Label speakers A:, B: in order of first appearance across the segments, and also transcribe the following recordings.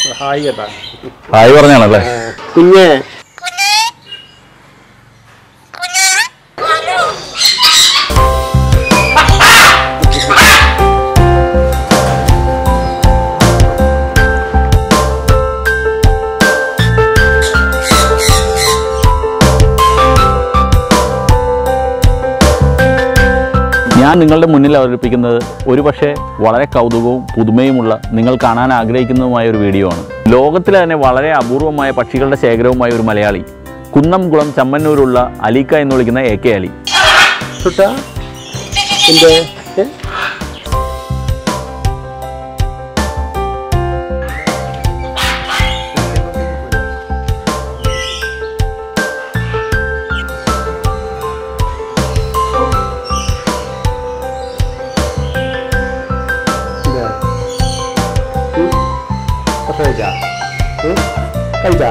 A: Hi കേട്ടാ
B: hi പറഞ്ഞാണല്ലേ
A: കുഞ്ഞേ
B: ഞാൻ നിങ്ങളുടെ മുന്നിൽ അവതരിപ്പിക്കുന്നത് ഒരുപക്ഷെ വളരെ കൗതുകവും പുതുമയുമുള്ള നിങ്ങൾ കാണാൻ ആഗ്രഹിക്കുന്നതുമായ ഒരു വീഡിയോ ആണ് ലോകത്തിലെ തന്നെ വളരെ അപൂർവമായ പക്ഷികളുടെ ശേഖരവുമായ ഒരു മലയാളി കുന്നംകുളം ചമ്മന്നൂരുള്ള അലീക്ക എന്ന് വിളിക്കുന്ന എ കെ അലി
A: സുട്ടാ എന്തേ ഏ? ഇതാ. ഉം. ഭക്ഷണം കഴിച്ചാ? ഉം? കഴിച്ചാ?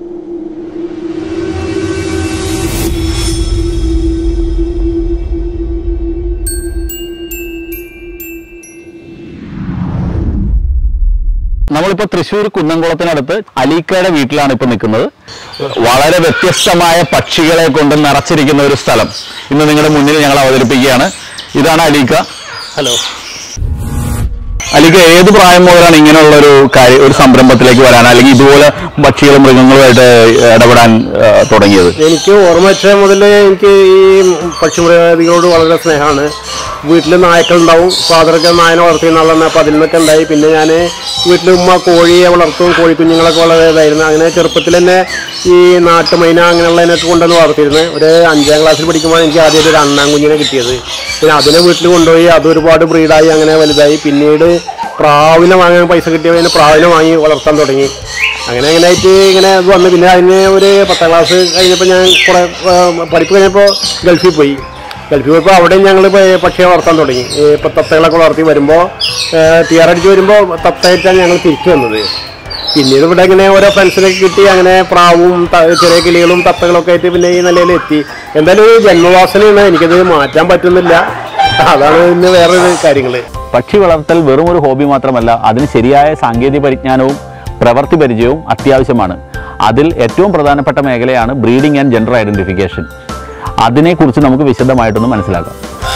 B: നമ്മളിപ്പോൾ തൃശ്ശൂർ കുന്നംകുളത്തിനടുത്ത് അലീക്കയുടെ വീട്ടിലാണ് ഇപ്പോൾ നിൽക്കുന്നത് വളരെ വ്യത്യസ്തമായ പക്ഷികളെ കൊണ്ട് നിറച്ചിരിക്കുന്ന ഒരു സ്ഥലം ഇന്ന് നിങ്ങളുടെ മുന്നിൽ ഞങ്ങൾ അവതരിപ്പിക്കുകയാണ് ഇതാണ് അലീക്ക
A: ഹലോ
B: അലിക്ക് ഏത് പ്രായം മുതലാണ് ഇങ്ങനെയുള്ള ഒരു കാര്യം ഒരു സംരംഭത്തിലേക്ക് വരാൻ അല്ലെങ്കിൽ ഇതുപോലെ പക്ഷികളും മൃഗങ്ങളുമായിട്ട് ഇടപെടാൻ ആ, തുടങ്ങിയത്
A: എനിക്ക് ഓർമ്മ വെച്ച മുതൽ എനിക്ക് ഈ പക്ഷിമൃഗാദികളോട് വളരെ സ്നേഹമാണ് വീട്ടിൽ നായ്ക്കളുണ്ടാവും ഫാദറൊക്കെ നായനെ വളർത്തിയ നാളാണ് അപ്പോൾ അതിൽ നിന്നൊക്കെ ഉണ്ടായി പിന്നെ ഞാൻ വീട്ടിൽ ഉമ്മ കോഴിയെ വളർത്തും കോഴിക്കുഞ്ഞുങ്ങളൊക്കെ വളരെ ഇതായിരുന്നു അങ്ങനെ ചെറുപ്പത്തിൽ തന്നെ ഈ നാട്ടുമൈന അങ്ങനെയുള്ളതിനൊക്കെ കൊണ്ടുവന്ന് വളർത്തിയിരുന്നു ഒരു അഞ്ചാം ക്ലാസ്സിൽ പഠിക്കുമ്പോൾ എനിക്ക് ആദ്യം ഒരു അണ്ണാൻ കുഞ്ഞിനെ കിട്ടിയത് പിന്നെ അതിനെ വീട്ടിൽ കൊണ്ടുപോയി അത് ഒരുപാട് ബ്രീഡായി അങ്ങനെ വലുതായി പിന്നീട് പ്രാവിനെ വാങ്ങാൻ പൈസ കിട്ടിയതിന് പ്രാവിനെ വാങ്ങി വളർത്താൻ തുടങ്ങി അങ്ങനെ അങ്ങനെ ആയിട്ട് ഇങ്ങനെ ഇത് വന്നു പിന്നെ അതിന് ഒരു പത്താം ക്ലാസ് കഴിഞ്ഞപ്പോൾ ഞാൻ കുറേ ആ, പഠിപ്പ് കഴിഞ്ഞപ്പോൾ ഗൾഫിൽ പോയി ഗൾഫിൽ പോയപ്പോൾ അവിടെ ഞങ്ങൾ പക്ഷിയെ വളർത്താൻ തുടങ്ങി ഇപ്പോൾ തത്തകളൊക്കെ വളർത്തി വരുമ്പോൾ തിയാറടിച്ച് വരുമ്പോൾ തത്തയായിട്ടാണ് ഞങ്ങൾ തിരിച്ചു വന്നത് പിന്നീട് ഇവിടെ ഇങ്ങനെ ഓരോ ഫ്രണ്ട്സിനൊക്കെ കിട്ടി അങ്ങനെ പ്രാവും ത- ചെറിയ കിളികളും തത്തകളൊക്കെ ആയിട്ട് പിന്നെ ഈ നിലയിൽ എത്തി എന്തായാലും ഒരു ജന്മവാസനയാണ് എനിക്കത് മാറ്റാൻ പറ്റുന്നില്ല അതാണ് ഇന്ന് വേറൊരു കാര്യങ്ങൾ
B: പക്ഷി വളർത്തൽ വെറും ഒരു ഹോബി മാത്രമല്ല അതിന് ശരിയായ സാങ്കേതിക പരിജ്ഞാനവും പ്രവൃത്തി പരിചയവും അത്യാവശ്യമാണ് അതിൽ ഏറ്റവും പ്രധാനപ്പെട്ട മേഖലയാണ് ബ്രീഡിംഗ് ആൻഡ് ജെൻഡർ ഐഡന്റിഫിക്കേഷൻ അതിനെക്കുറിച്ച് നമുക്ക് വിശദമായിട്ടൊന്ന് മനസ്സിലാക്കാം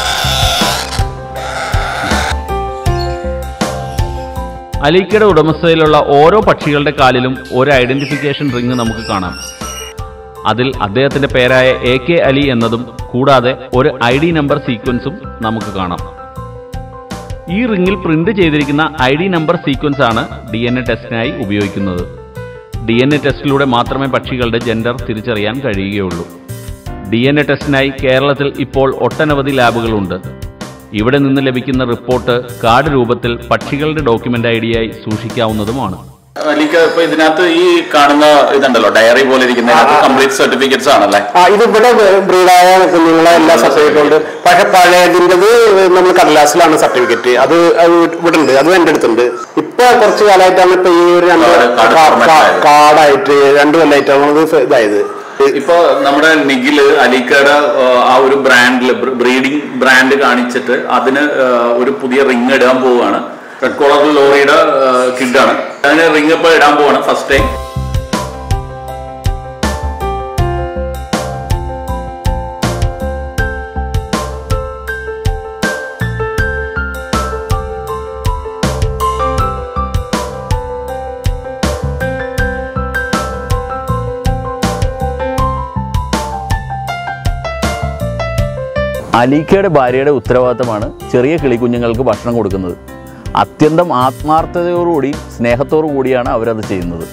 B: അലീക്കയുടെ ഉടമസ്ഥതയിലുള്ള ഓരോ പക്ഷികളുടെ കാലിലും ഒരു ഐഡന്റിഫിക്കേഷൻ റിങ് നമുക്ക് കാണാം അതിൽ അദ്ദേഹത്തിന്റെ പേരായ എ കെ അലി എന്നതും കൂടാതെ ഒരു ഐ ഡി നമ്പർ സീക്വൻസും നമുക്ക് കാണാം ഈ റിങ്ങിൽ പ്രിന്റ് ചെയ്തിരിക്കുന്ന ഐ ഡി നമ്പർ സീക്വൻസ് ആണ് ഡി എൻ എ ടെസ്റ്റിനായി ഉപയോഗിക്കുന്നത് ഡി എൻ എ ടെസ്റ്റിലൂടെ മാത്രമേ പക്ഷികളുടെ ജെൻഡർ തിരിച്ചറിയാൻ കഴിയുകയുള്ളൂ ഡി എൻ എ ടെസ്റ്റിനായി കേരളത്തിൽ ഇപ്പോൾ ഒട്ടനവധി ലാബുകളുണ്ട് ഇവിടെ നിന്ന് ലഭിക്കുന്ന റിപ്പോർട്ട് കാർഡ് രൂപത്തിൽ പക്ഷികളുടെ ഡോക്യുമെന്റ് ഐ ഡിയായി സൂക്ഷിക്കാവുന്നതുമാണ്
C: അലിക്ക് ഇപ്പൊ ഇതിനകത്ത് ഈ കാണുന്ന ഇതുണ്ടല്ലോ ഡയറി പോലെ ഇരിക്കുന്ന കംപ്ലീറ്റ് സർട്ടിഫിക്കറ്റ്സ് ആണല്ലേ
A: ആ ഇത് ഇവിടെ ബ്രീഡായ കുഞ്ഞുങ്ങളെ എല്ലാ സർട്ടിഫിക്കറ്റും ഉണ്ട് പക്ഷെ പഴയതിൻ്റെത് നമ്മൾ കടലാസിലാണ് സർട്ടിഫിക്കറ്റ് അത് അത് ഇവിടെ ഉണ്ട് അത് എൻ്റെ അടുത്തുണ്ട് ഇപ്പൊ കുറച്ച് കാലമായിട്ടാണ് ഇപ്പൊ ഈ ഒരു രണ്ട്
C: കാർഡ് format ആയത്.
A: കാർഡായിട്ട് രണ്ട് കൊല്ലമായിട്ടാണ് ഇത് ഇതായത്
C: ഇപ്പൊ നമ്മുടെ നിഖില് അലിക്കയുടെ ആ ഒരു ബ്രാൻഡിൽ ബ്രീഡിംഗ് ബ്രാൻഡ് കാണിച്ചിട്ട് അതിന് ആ, ഒരു പുതിയ റിങ് ഇടാൻ പോവുകയാണ് റെഡ് കോളർ ലോറിയുടെ കിഡാണ് അതിന് റിങ് ഇപ്പൊ ഇടാൻ പോവാണ് ഫസ്റ്റ് ടൈം
B: അലീക്കയുടെ ഭാര്യയുടെ ഉത്തരവാദിത്തമാണ് ചെറിയ കിളിക്കുഞ്ഞുങ്ങൾക്ക് ഭക്ഷണം കൊടുക്കുന്നത് അത്യന്തം ആത്മാർത്ഥതയോടുകൂടി സ്നേഹത്തോടു കൂടിയാണ് അവരത് ചെയ്യുന്നത്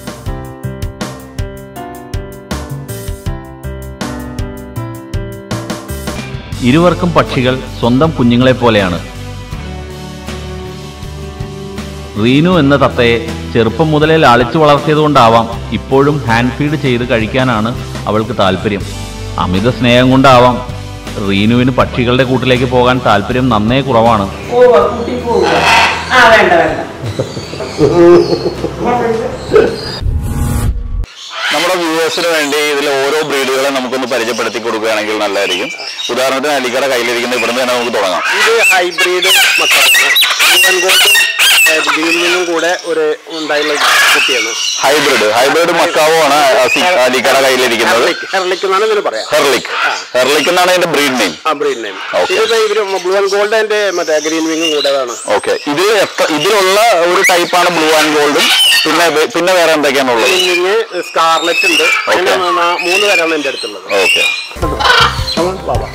B: ഇരുവർക്കും പക്ഷികൾ സ്വന്തം കുഞ്ഞുങ്ങളെ പോലെയാണ് റീനു എന്ന തത്തയെ ചെറുപ്പം മുതലേ ലാളിച്ചു വളർത്തിയതുകൊണ്ടാവാം ഇപ്പോഴും ഹാൻഡ് ഫീഡ് ചെയ്ത് കഴിക്കാനാണ് അവൾക്ക് താല്പര്യം അമിത സ്നേഹം കൊണ്ടാവാം റീനുവിന് പക്ഷികളുടെ കൂട്ടിലേക്ക് പോകാൻ താല്പര്യം നന്നേ കുറവാണ്
D: പോവാ കൂട്ടി പോവുക ആ വേണ്ട വേണ്ട
C: നമ്മുടെ വ്യൂവേഴ്സിന് വേണ്ടി ഇതിലെ ഓരോ ബ്രീഡുകളെ നമുക്കൊന്ന് പരിചയപ്പെടുത്തി കൊടുക്കുകയാണെങ്കിൽ നല്ലതായിരിക്കും ഉദാഹരണത്തിന് അലിക്കയുടെ കയ്യിലിരിക്കുന്ന ഇവിടുന്ന് തന്നെ നമുക്ക് തുടങ്ങാം
A: ഇത് ഹൈബ്രിഡ് മക്കളാണ് ഗ്രീനിങ്ങും കൂടെ ഒരു ഉണ്ടായുള്ള കുട്ടിയാണ്
E: ഹൈബ്രിഡ് ഹൈബ്രിഡ് മക്കാവോ ആണ് അലിക്കട കയ്യിലിരിക്കുന്നത്
A: ഹെർലിക് ഹെർലിക് എന്നാണ് ഇതിന് പറയാം
E: ഹെർലിക് ഹെർലിക് എന്നാണ് അതിന്റെ ബ്രീഡ് നെയിം
A: ആ ബ്രീഡ് നെയിം
E: Okay.
A: ഇതിപ്പോ ഇവര് ബ്ലൂ ആൻഡ് ഗോൾഡ് അതിന്റെ മറ്റേ ഗ്രീൻ വിങ്ങും കൂടെതാണ്
E: ഓക്കെ ഇതിൽ എത്ര ഇതിലുള്ള ഒരു ടൈപ്പാണ് ബ്ലൂ ആൻഡ് ഗോൾഡും പിന്നെ വേ- പിന്നെ വേറെ എന്തൊക്കെയാണുള്ളത്
A: ഗ്രീൻ വിങ് സ്കാർലറ്റ് ഉണ്ട് അങ്ങനെ നാ- മൂന്ന് പേരാണ് എന്റെ അടുത്തുള്ളത്
E: ഓക്കെ
A: ബാബാ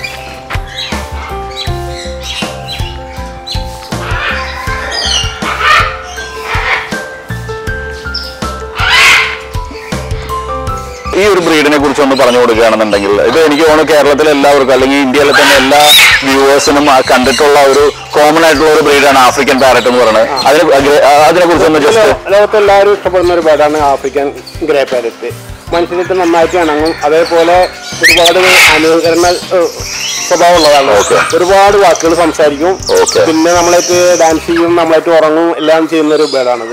E: ഈ ഒരു ബ്രീഡിനെ കുറിച്ച് ഒന്ന് പറഞ്ഞു കൊടുക്കുകയാണെന്നുണ്ടെങ്കിൽ ഇത് എനിക്ക് തോന്നുന്നു കേരളത്തിലെ എല്ലാവർക്കും അല്ലെങ്കിൽ ഇന്ത്യയിലെ തന്നെ എല്ലാ വ്യൂവേഴ്സിനും കണ്ടിട്ടുള്ള ഒരു കോമൺ ആയിട്ടുള്ള ഒരു ബ്രീഡാണ് ആഫ്രിക്കൻ പാരറ്റ് എന്ന് പറയുന്നത് അതിനെ അതിനെ കുറിച്ച് ഒന്ന് ജസ്റ്റ്
A: ലോകത്ത് എല്ലാവരും ഇഷ്ടപ്പെടുന്ന ഒരു പേരാണ് ആഫ്രിക്കൻ ഗ്രേ പാരറ്റ് മനുഷ്യർക്ക് നന്നായിട്ട് ഇണങ്ങും അതേപോലെ ഒരുപാട് അനുകരണ ഏഹ്, സ്വഭാവമുള്ളതാണ്
E: Okay.
A: ഒരുപാട് വാക്കുകൾ സംസാരിക്കും
E: Okay.
A: പിന്നെ നമ്മളായിട്ട് ഡാൻസ് ചെയ്യും നമ്മളായിട്ട് ഉറങ്ങും എല്ലാം ചെയ്യുന്ന ഒരു ബേഡാണിത്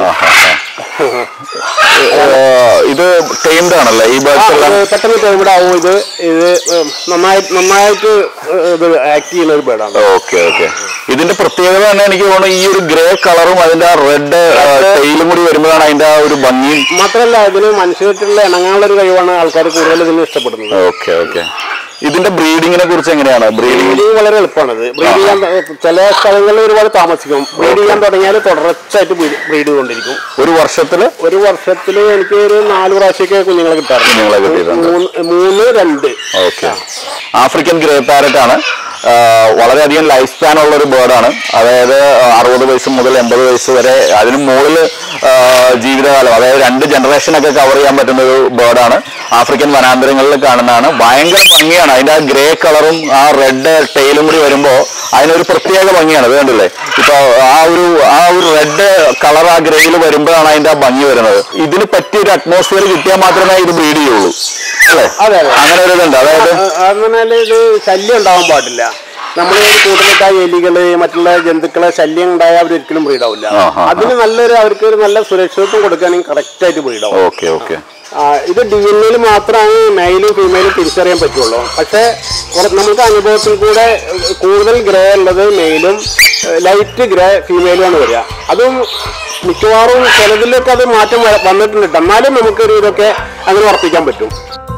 E: ഇത് ടൈംഡ് ആണല്ലേ ഈ ബേർഡ്സ് എല്ലാം
A: പെട്ടെന്ന് ടൈമിഡ് ആവും ഇത് ഇത് ഏഹ്, നന്നായി നന്നായിട്ട് ഏഹ്, ഇത് ആക്ട് ചെയ്യുന്ന ഒരു ബേഡാണ്
E: ഓക്കെ ഓക്കെ ഇതിന്റെ പ്രത്യേകത തന്നെ എനിക്ക് തോന്നുന്നു ഈ ഒരു ഗ്രേ കളറും അതിന്റെ റെഡ് ടെയിലും കൂടി വരുമ്പോഴാണ് അതിന്റെ ആ ഒരു ഭംഗിയും
A: മാത്രമല്ല ഇതിന് മനുഷ്യരായിട്ടുള്ള ഇണങ്ങാനുള്ള ഒരു കഴിവാണ് ആൾക്കാർ കൂടുതൽ ഇതിന് ഇഷ്ടപ്പെടുന്നത്
E: ഓക്കെ ഓക്കെ ഇതിന്റെ ബ്രീഡിങ്ങിനെ കുറിച്ച് എങ്ങനെയാണ് ബ്രീഡിങ്
A: ബ്രീഡിങ് വളരെ എളുപ്പമാണത് ബ്രീഡ് ചെയ്യാൻ ചില സ്ഥലങ്ങളിൽ ഒരുപാട് താമസിക്കും ബ്രീഡ് ചെയ്യാൻ തുടങ്ങിയാൽ തുടർച്ചയായിട്ട് ബ്രീഡ് ചെയ്തുകൊണ്ടിരിക്കും
E: ഒരു വർഷത്തില്
A: ഒരു വർഷത്തിൽ എനിക്ക് ഒരു നാല് പ്രാവശ്യമൊക്കെ കുഞ്ഞുങ്ങളെ കിട്ടാറുണ്ട്
E: കുഞ്ഞുങ്ങളെ കിട്ടിയിട്ടുണ്ട്.
A: മൂന്ന് മൂന്ന് രണ്ട്
E: ഓക്കെ ആഫ്രിക്കൻ ഗ്രേ പാരറ്റ് ആണ് ആ, വളരെയധികം ലൈഫ് സ്പാൻ ഉള്ള ഒരു ബേർഡാണ് അതായത് അറുപത് വയസ്സ് മുതൽ എൺപത് വയസ്സ് വരെ അതിന് മുകളിൽ ജീവിതകാലം അതായത് രണ്ട് ജനറേഷനൊക്കെ കവർ ചെയ്യാൻ പറ്റുന്ന ഒരു ബേർഡാണ് ആഫ്രിക്കൻ വനാന്തരങ്ങളിൽ കാണുന്നതാണ് ഭയങ്കര ഭംഗിയാണ് അതിന്റെ ആ ഗ്രേ കളറും ആ റെഡ് ടെയിലും കൂടി വരുമ്പോൾ അതിനൊരു പ്രത്യേക ഭംഗിയാണ് ഇത് കണ്ടില്ലേ ഇപ്പൊ ആ ഒരു ആ ഒരു റെഡ് കളർ ആ ഗ്രേയിൽ വരുമ്പോഴാണ് അതിന്റെ ആ ഭംഗി വരുന്നത് ഇതിന് പറ്റിയ ഒരു അറ്റ്മോസ്ഫിയർ കിട്ടിയാൽ മാത്രമേ ഇത് ബ്രീഡ് ചെയ്യുള്ളൂ അല്ലേ
A: അതെ അതെ
E: അങ്ങനെ ഒരു ഇതുണ്ട് അതായത്
A: പറഞ്ഞാൽ ഇത് ശല്യം ഉണ്ടാവാൻ പാടില്ല നമ്മൾ കൂടുതലിട്ട എലികള് മറ്റുള്ള ജന്തുക്കളെ ശല്യം ഉണ്ടായാൽ അവർ ഒരിക്കലും ബ്രീഡാവില്ല
E: ആ, ആ, ആ.
A: അതിന് നല്ലൊരു അവർക്ക് ഒരു നല്ല സുരക്ഷിതത്വം കൊടുക്കുകയാണെങ്കിൽ കറക്റ്റ് ആയിട്ട് ബ്രീഡാവും
E: ഓക്കെ ഓക്കെ
A: ആ, ഇത് ഡി എൻ എയിൽ മാത്രമാണ് മെയിലും ഫീമെയിലും തിരിച്ചറിയാൻ പറ്റുള്ളൂ പക്ഷേ കുറ- നമുക്ക് അനുഭവത്തിൽ കൂടെ ഏഹ്, കൂടുതൽ ഗ്രേ ഉള്ളത് മെയിലും ലൈറ്റ് ഗ്രേ ഫീമെയിലുമാണ് വരിക അതും മിക്കവാറും ചിലതിലൊക്കെ അത് മാറ്റം വ- വന്നിട്ടുണ്ട് ട്ടോ. എന്നാലും നമുക്കൊരു ഇതൊക്കെ അങ്ങനെ ഉറപ്പിക്കാൻ പറ്റും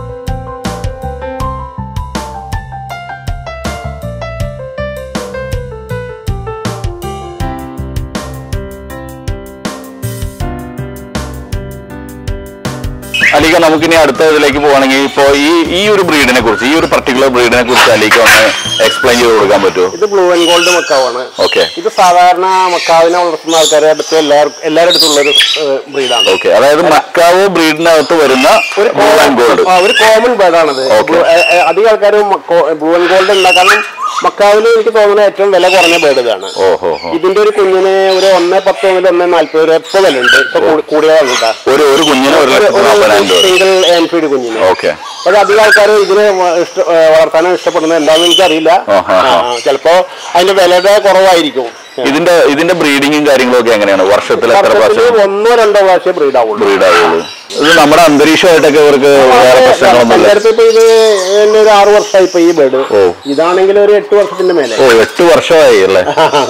E: അലിക നമുക്കിനി അടുത്ത ഇതിലേക്ക് പോവാണെങ്കിൽ ഇപ്പോ ഈ ഈ ഒരു ബ്രീഡിനെ കുറിച്ച് ഈ ഒരു പർട്ടിക്കുലർ ബ്രീഡിനെ കുറിച്ച് അലിക ഒന്ന് എക്സ്പ്ലെയിൻ ചെയ്ത് കൊടുക്കാൻ പറ്റുമോ
A: ഇത് ബ്ലൂ ആൻഡ് ഗോൾഡ് മക്കാവാണ്
E: ഓക്കെ
A: ഇത് സാധാരണ മക്കാവിനെ വളർത്തുന്ന ആൾക്കാരുടെ അടുത്ത് എല്ലാവർക്കും എല്ലാവരുടെ അടുത്തുള്ള ഒരു ബ്രീഡാണ്
E: ഓക്കെ അതായത് മക്കാവോ ബ്രീഡിനകത്ത് വരുന്ന
A: ഒരു
E: ബ്ലൂ ആൻഡ് ഗോൾഡ്
A: ആ, ഒരു കോമൺ ബേർഡാണിത്
E: Okay.
A: അധികം ആൾക്കാരും ബ്ലൂ ആൻഡ് ഗോൾഡ് ഉണ്ടാക്കാനും മക്കാവിൽ എനിക്ക് തോന്നുന്ന ഏറ്റവും വില കുറഞ്ഞ ബേർഡ് ഇതാണ്
E: ഓഹോ ഹോ.
A: ഇതിന്റെ ഒരു കുഞ്ഞിന് ഒരു ഒന്നേ പത്ത് മുതൽ ഒന്നേ നാല്പത് വരെ എപ്പോ വില ഉണ്ട് ഇപ്പൊ കൂടിയതാണ് കേട്ടോ
E: ഒരു ഒരു കുഞ്ഞിന് ഒരു ലക്ഷത്തി നാൽപ്പതിനായിരം രൂപ
A: സിംഗിൾ ആൻഫീഡ് കുഞ്ഞിന്
E: ഓക്കെ
A: പക്ഷെ അധികം ആൾക്കാർ ഇതിനെ വ- ഇഷ്ട- ഏ, വളർത്താനും ഇഷ്ടപ്പെടുന്നത് എന്താണെന്ന് എനിക്കറിയില്ല
E: ആഹാ,
A: ആ, ആ, ചിലപ്പോ അതിന്റെ വിലയുടെ കുറവായിരിക്കും
E: ഇതിന്റെ ഇതിന്റെ ബ്രീഡിങ്ങും കാര്യങ്ങളും ഒക്കെ എങ്ങനെയാണ് വർഷത്തിൽ എത്ര
A: വർഷത്തിൽ
E: പ്രാവശ്യം
A: ഒന്നോ രണ്ടോ പ്രാവശ്യം ബ്രീഡ് ആവുള്ളൂ
E: ബ്രീഡ് ആവുള്ളൂ ഇത് നമ്മുടെ അന്തരീക്ഷമായിട്ടൊക്കെ ഇവർക്ക് വേറെ പ്രശ്നങ്ങളൊന്നുമില്ല
A: നേരത്തെ ഇപ്പൊ ഇത് എന്നെ ഒരു ആറു വർഷമായി ഇപ്പൊ ഈ ബേർഡ്
E: ഓ.
A: ഇതാണെങ്കിൽ ഒരു എട്ട് വർഷത്തിന്റെ മേലെ
E: ഓ എട്ട് വർഷമായി അല്ലേ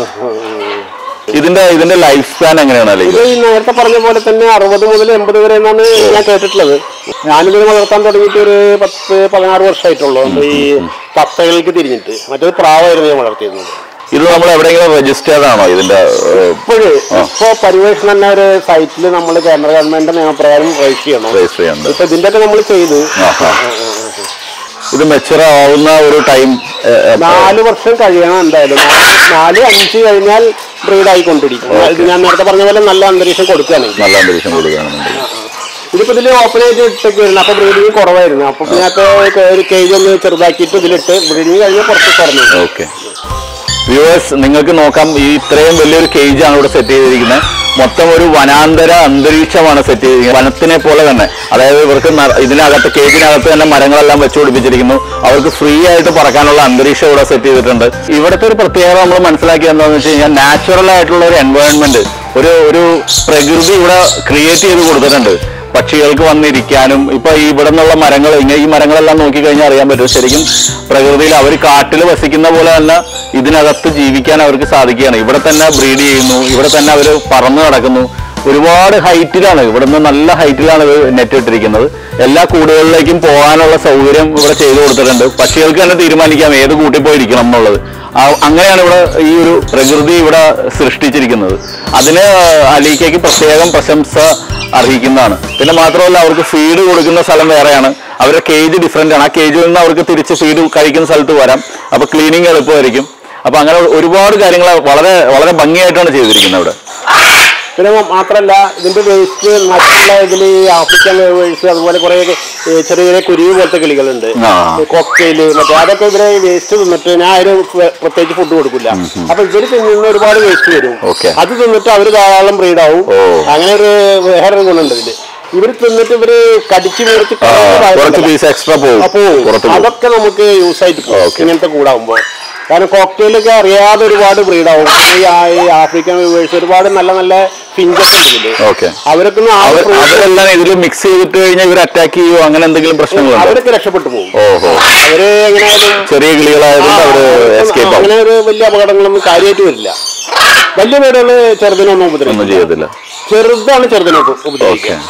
E: ഇതിന്റെ ഇതിന്റെ ലൈഫ് സ്പാൻ എങ്ങനെയാണ് അല്ലേ
A: ഇത് ഈ നേരത്തെ പറഞ്ഞ പോലെ തന്നെ അറുപത് മുതൽ എൺപത് വരെ എന്നാണ് ഞാൻ കേട്ടിട്ടുള്ളത് ഞാനിതിന് വളർത്താൻ തുടങ്ങിയിട്ട് ഒരു പത്ത് പതിനാറ് വർഷമായിട്ടുള്ളൂ ഈ തത്തകൾക്ക് തിരിഞ്ഞിട്ട് മറ്റൊരു പ്രാവായിരുന്നു ഞാൻ വളർത്തിയിരുന്നത്
E: ഇത് നമ്മൾ എവിടെയെങ്കിലും രജിസ്റ്റേർഡ് ആണോ ഇതിന്റെ ഏഹ്,
A: ഇപ്പോഴ് ഇപ്പൊ പരിവേഷണം തന്നെ ഒരു സൈറ്റിൽ നമ്മൾ കേന്ദ്ര ഗവൺമെന്റ് നിയമപ്രകാരം രജിസ്റ്റർ ചെയ്യണം
E: രജിസ്റ്റർ ചെയ്യുന്നുണ്ട്
A: ഇപ്പൊ ഇതിന്റെ ഒക്കെ നമ്മൾ ചെയ്ത്
E: ആഹാ. ഇത് മെച്ചുവർ ആവുന്ന ഒരു ടൈം
A: നാല് വർഷം കഴിയണം എന്തായാലും നാല് നാല് അഞ്ച് കഴിഞ്ഞാൽ ബ്രീഡ് ആയിക്കൊണ്ടിരിക്കും ഇത് ഞാൻ നേരത്തെ പറഞ്ഞ പോലെ നല്ല അന്തരീക്ഷം കൊടുക്കുകയാണെങ്കിൽ
E: നല്ല അന്തരീക്ഷം കൊടുക്കുകയാണെന്നുണ്ടെങ്കിൽ
A: ഇതിപ്പോ ഇതില് ഓപ്പൺ ആയിട്ട് ഇട്ടൊക്കെ വരുന്നു അപ്പൊ ബ്രീഡിങ് കുറവായിരുന്നു അപ്പൊ ഇതിനകത്ത് ഒരു കേജ് ഒന്ന് ചെറുതാക്കിയിട്ട് ഇതിലിട്ട് ബ്രീഡിങ് കഴിഞ്ഞ് പുറത്ത് തുറന്നു
E: ഓക്കെ വ്യൂവേഴ്സ് നിങ്ങൾക്ക് നോക്കാം ഈ ഇത്രയും വലിയൊരു കേജ് ആണ് ഇവിടെ സെറ്റ് ചെയ്തിരിക്കുന്നത് മൊത്തം ഒരു വനാന്തര അന്തരീക്ഷമാണ് സെറ്റ് ചെയ്തിരിക്കുന്നത് വനത്തിനെ പോലെ തന്നെ അതായത് ഇവർക്ക് ന- ഇതിനകത്ത് കേജിനകത്ത് തന്നെ മരങ്ങളെല്ലാം വെച്ച് പിടിപ്പിച്ചിരിക്കുന്നു അവർക്ക് ഫ്രീ ആയിട്ട് പറക്കാനുള്ള അന്തരീക്ഷം ഇവിടെ സെറ്റ് ചെയ്തിട്ടുണ്ട് ഇവിടുത്തെ ഒരു പ്രത്യേകത നമ്മൾ മനസ്സിലാക്കിയത് എന്താണെന്ന് വെച്ച് കഴിഞ്ഞാൽ നാച്ചുറൽ ആയിട്ടുള്ള ഒരു എൻവയോൺമെന്റ് ഒരു ഒരു പ്രകൃതി ഇവിടെ ക്രിയേറ്റ് ചെയ്ത് കൊടുത്തിട്ടുണ്ട് പക്ഷികൾക്ക് വന്നിരിക്കാനും ഇപ്പൊ ഈ ഇവിടെ നിന്നുള്ള മരങ്ങൾ ഇങ്ങനെ ഈ മരങ്ങളെല്ലാം നോക്കിക്കഴിഞ്ഞാൽ അറിയാൻ പറ്റും ശരിക്കും പ്രകൃതിയിൽ അവർ കാട്ടിൽ വസിക്കുന്ന പോലെ തന്നെ ഇതിനകത്ത് ജീവിക്കാൻ അവർക്ക് സാധിക്കുകയാണ് ഇവിടെ തന്നെ ബ്രീഡ് ചെയ്യുന്നു ഇവിടെ തന്നെ അവർ പറന്നു നടക്കുന്നു ഒരുപാട് ഹൈറ്റിലാണ് ഇവിടുന്ന് നല്ല ഹൈറ്റിലാണ് ഇത് നെറ്റ് ഇട്ടിരിക്കുന്നത് എല്ലാ കൂടുകളിലേക്കും പോകാനുള്ള സൗകര്യം ഇവിടെ ചെയ്തു കൊടുത്തിട്ടുണ്ട് പക്ഷികൾക്ക് തന്നെ തീരുമാനിക്കാം ഏത് കൂട്ടിൽ പോയി ഇരിക്കണം എന്നുള്ളത് ആ- അങ്ങനെയാണ് ഇവിടെ ഈ ഒരു പ്രകൃതി ഇവിടെ സൃഷ്ടിച്ചിരിക്കുന്നത് അതിന് അലീക്കയ്ക്ക് പ്രത്യേകം പ്രശംസ അർഹിക്കുന്നതാണ് പിന്നെ മാത്രമല്ല അവർക്ക് ഫീഡ് കൊടുക്കുന്ന സ്ഥലം വേറെയാണ് അവരുടെ കേജ് ഡിഫറെന്റ് ആണ് ആ കേജിൽ നിന്ന് അവർക്ക് തിരിച്ച് ഫീഡ് കഴിക്കുന്ന സ്ഥലത്ത് വരാം അപ്പൊ ക്ലീനിങ് എളുപ്പമായിരിക്കും അപ്പൊ അങ്ങനെ ഒരുപാട് കാര്യങ്ങൾ വളരെ വളരെ ഭംഗിയായിട്ടാണ് ചെയ്തിരിക്കുന്നത് ഇവിടെ
A: പിന്നെ മാത്രമല്ല ഇതിന്റെ വേസ്റ്റ് മറ്റുള്ള ഇതിൽ ഈ ആഫ്രിക്കൻ വേഴ്സ് അതുപോലെ കുറെ ചെറിയ ചെറിയ കുരുവി പോലത്തെ കിളികളുണ്ട്
E: ആ.
A: കൊക്കയില് മറ്റേ അതൊക്കെ ഇവരെ വേസ്റ്റ് തിന്നിട്ട് ഞാൻ അതിന് പ്ര- പ്രത്യേകിച്ച് ഫുഡ് കൊടുക്കില്ല അപ്പൊ ഇവര് തിന്നുന്ന ഒരുപാട് വേസ്റ്റ് വരും
E: Okay.
A: അത് തിന്നിട്ട് അവര് ധാരാളം breed ആവും
E: ഓ.
A: അങ്ങനെ ഒരു വേറൊരു ഗുണമുണ്ട് ഇതില് ഇവര് തിന്നിട്ട് ഇവര് കടിച്ചു മേടിച്ച്
E: ആ, കുറച്ച് പീസ് എക്സ്ട്രാ പോകും
A: അപ്പോ
E: പുറത്ത് പോകും
A: അതൊക്കെ നമുക്ക് യൂസ് ആയിട്ട് പോകും
E: Okay.
A: ഇങ്ങനത്തെ കൂടാകുമ്പോ കാരണം കോക്ടെയിലൊക്കെ അറിയാതെ ഒരുപാട് ബ്രീഡാവും ഈ ആ- ഈ ആഫ്രിക്കൻ വേഴ്സ് ഒരുപാട് നല്ല നല്ല ഫിഞ്ചസ് ഉണ്ട് ഇതില്
E: ഓക്കെ
A: അവരൊക്കെ ഒന്ന് ആ
E: അവർ
A: breed-
E: അവരെല്ലാം ഇതിൽ മിക്സ് ചെയ്തിട്ട് കഴിഞ്ഞാൽ ഇവർ അറ്റാക്ക് ചെയ്യുമോ അങ്ങനെ എന്തെങ്കിലും പ്രശ്നങ്ങളുണ്ടോ
A: അവരൊക്കെ രക്ഷപ്പെട്ടു പോകും
E: ഓഹോ
A: അവര് എങ്ങനെയായാലും
E: ചെറിയ കിളികളായതുകൊണ്ട് അവര്
A: ആ,
E: എസ്കേപ്പ് ആവും
A: അങ്ങനെ ഒരു വലിയ അപകടങ്ങളൊന്നും കാര്യമായിട്ട് വരില്ല വലിയ വീടുകള് ചെറുതിനൊന്നും
E: ഒന്നും
A: ഉപദ്രവിക്കും
E: ചെയ്യത്തില്ല
A: ചെറുതാണ് ചെറുതിനെ ഉപ-
E: ഓക്കെ
A: ഉപദ്രവിക്കുക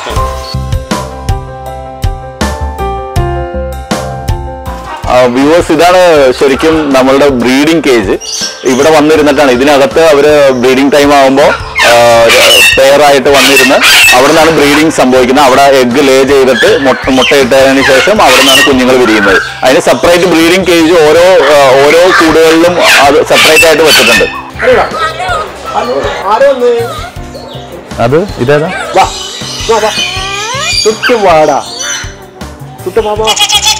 E: വ്യൂവേഴ്സ് ഇതാണ് ശരിക്കും നമ്മളുടെ ബ്രീഡിംഗ് കേജ് ഇവിടെ വന്നിരുന്നിട്ടാണ് ഇതിനകത്ത് അവര് ബ്രീഡിംഗ് ടൈം ആകുമ്പോൾ പെയർ ആയിട്ട് വന്നിരുന്ന് അവിടെ നിന്നാണ് ബ്രീഡിംഗ് സംഭവിക്കുന്നത് അവിടെ എഗ് ലേ ചെയ്തിട്ട് മുട്ട മുട്ടയിട്ടതിന് ശേഷം അവിടെ നിന്നാണ് കുഞ്ഞുങ്ങൾ വിരിയുന്നത് അതിന് സെപ്പറേറ്റ് ബ്രീഡിംഗ് കേജ് ഓരോ ആ, ഓരോ കൂടുകളിലും അത് സെപ്പറേറ്റ് ആയിട്ട് വെച്ചിട്ടുണ്ട്
A: ആരോ ഒന്ന്
E: അത് ഇതേതാ
A: വാ വാ വാ ചുറ്റു വാടാ ചുറ്റു മാമാ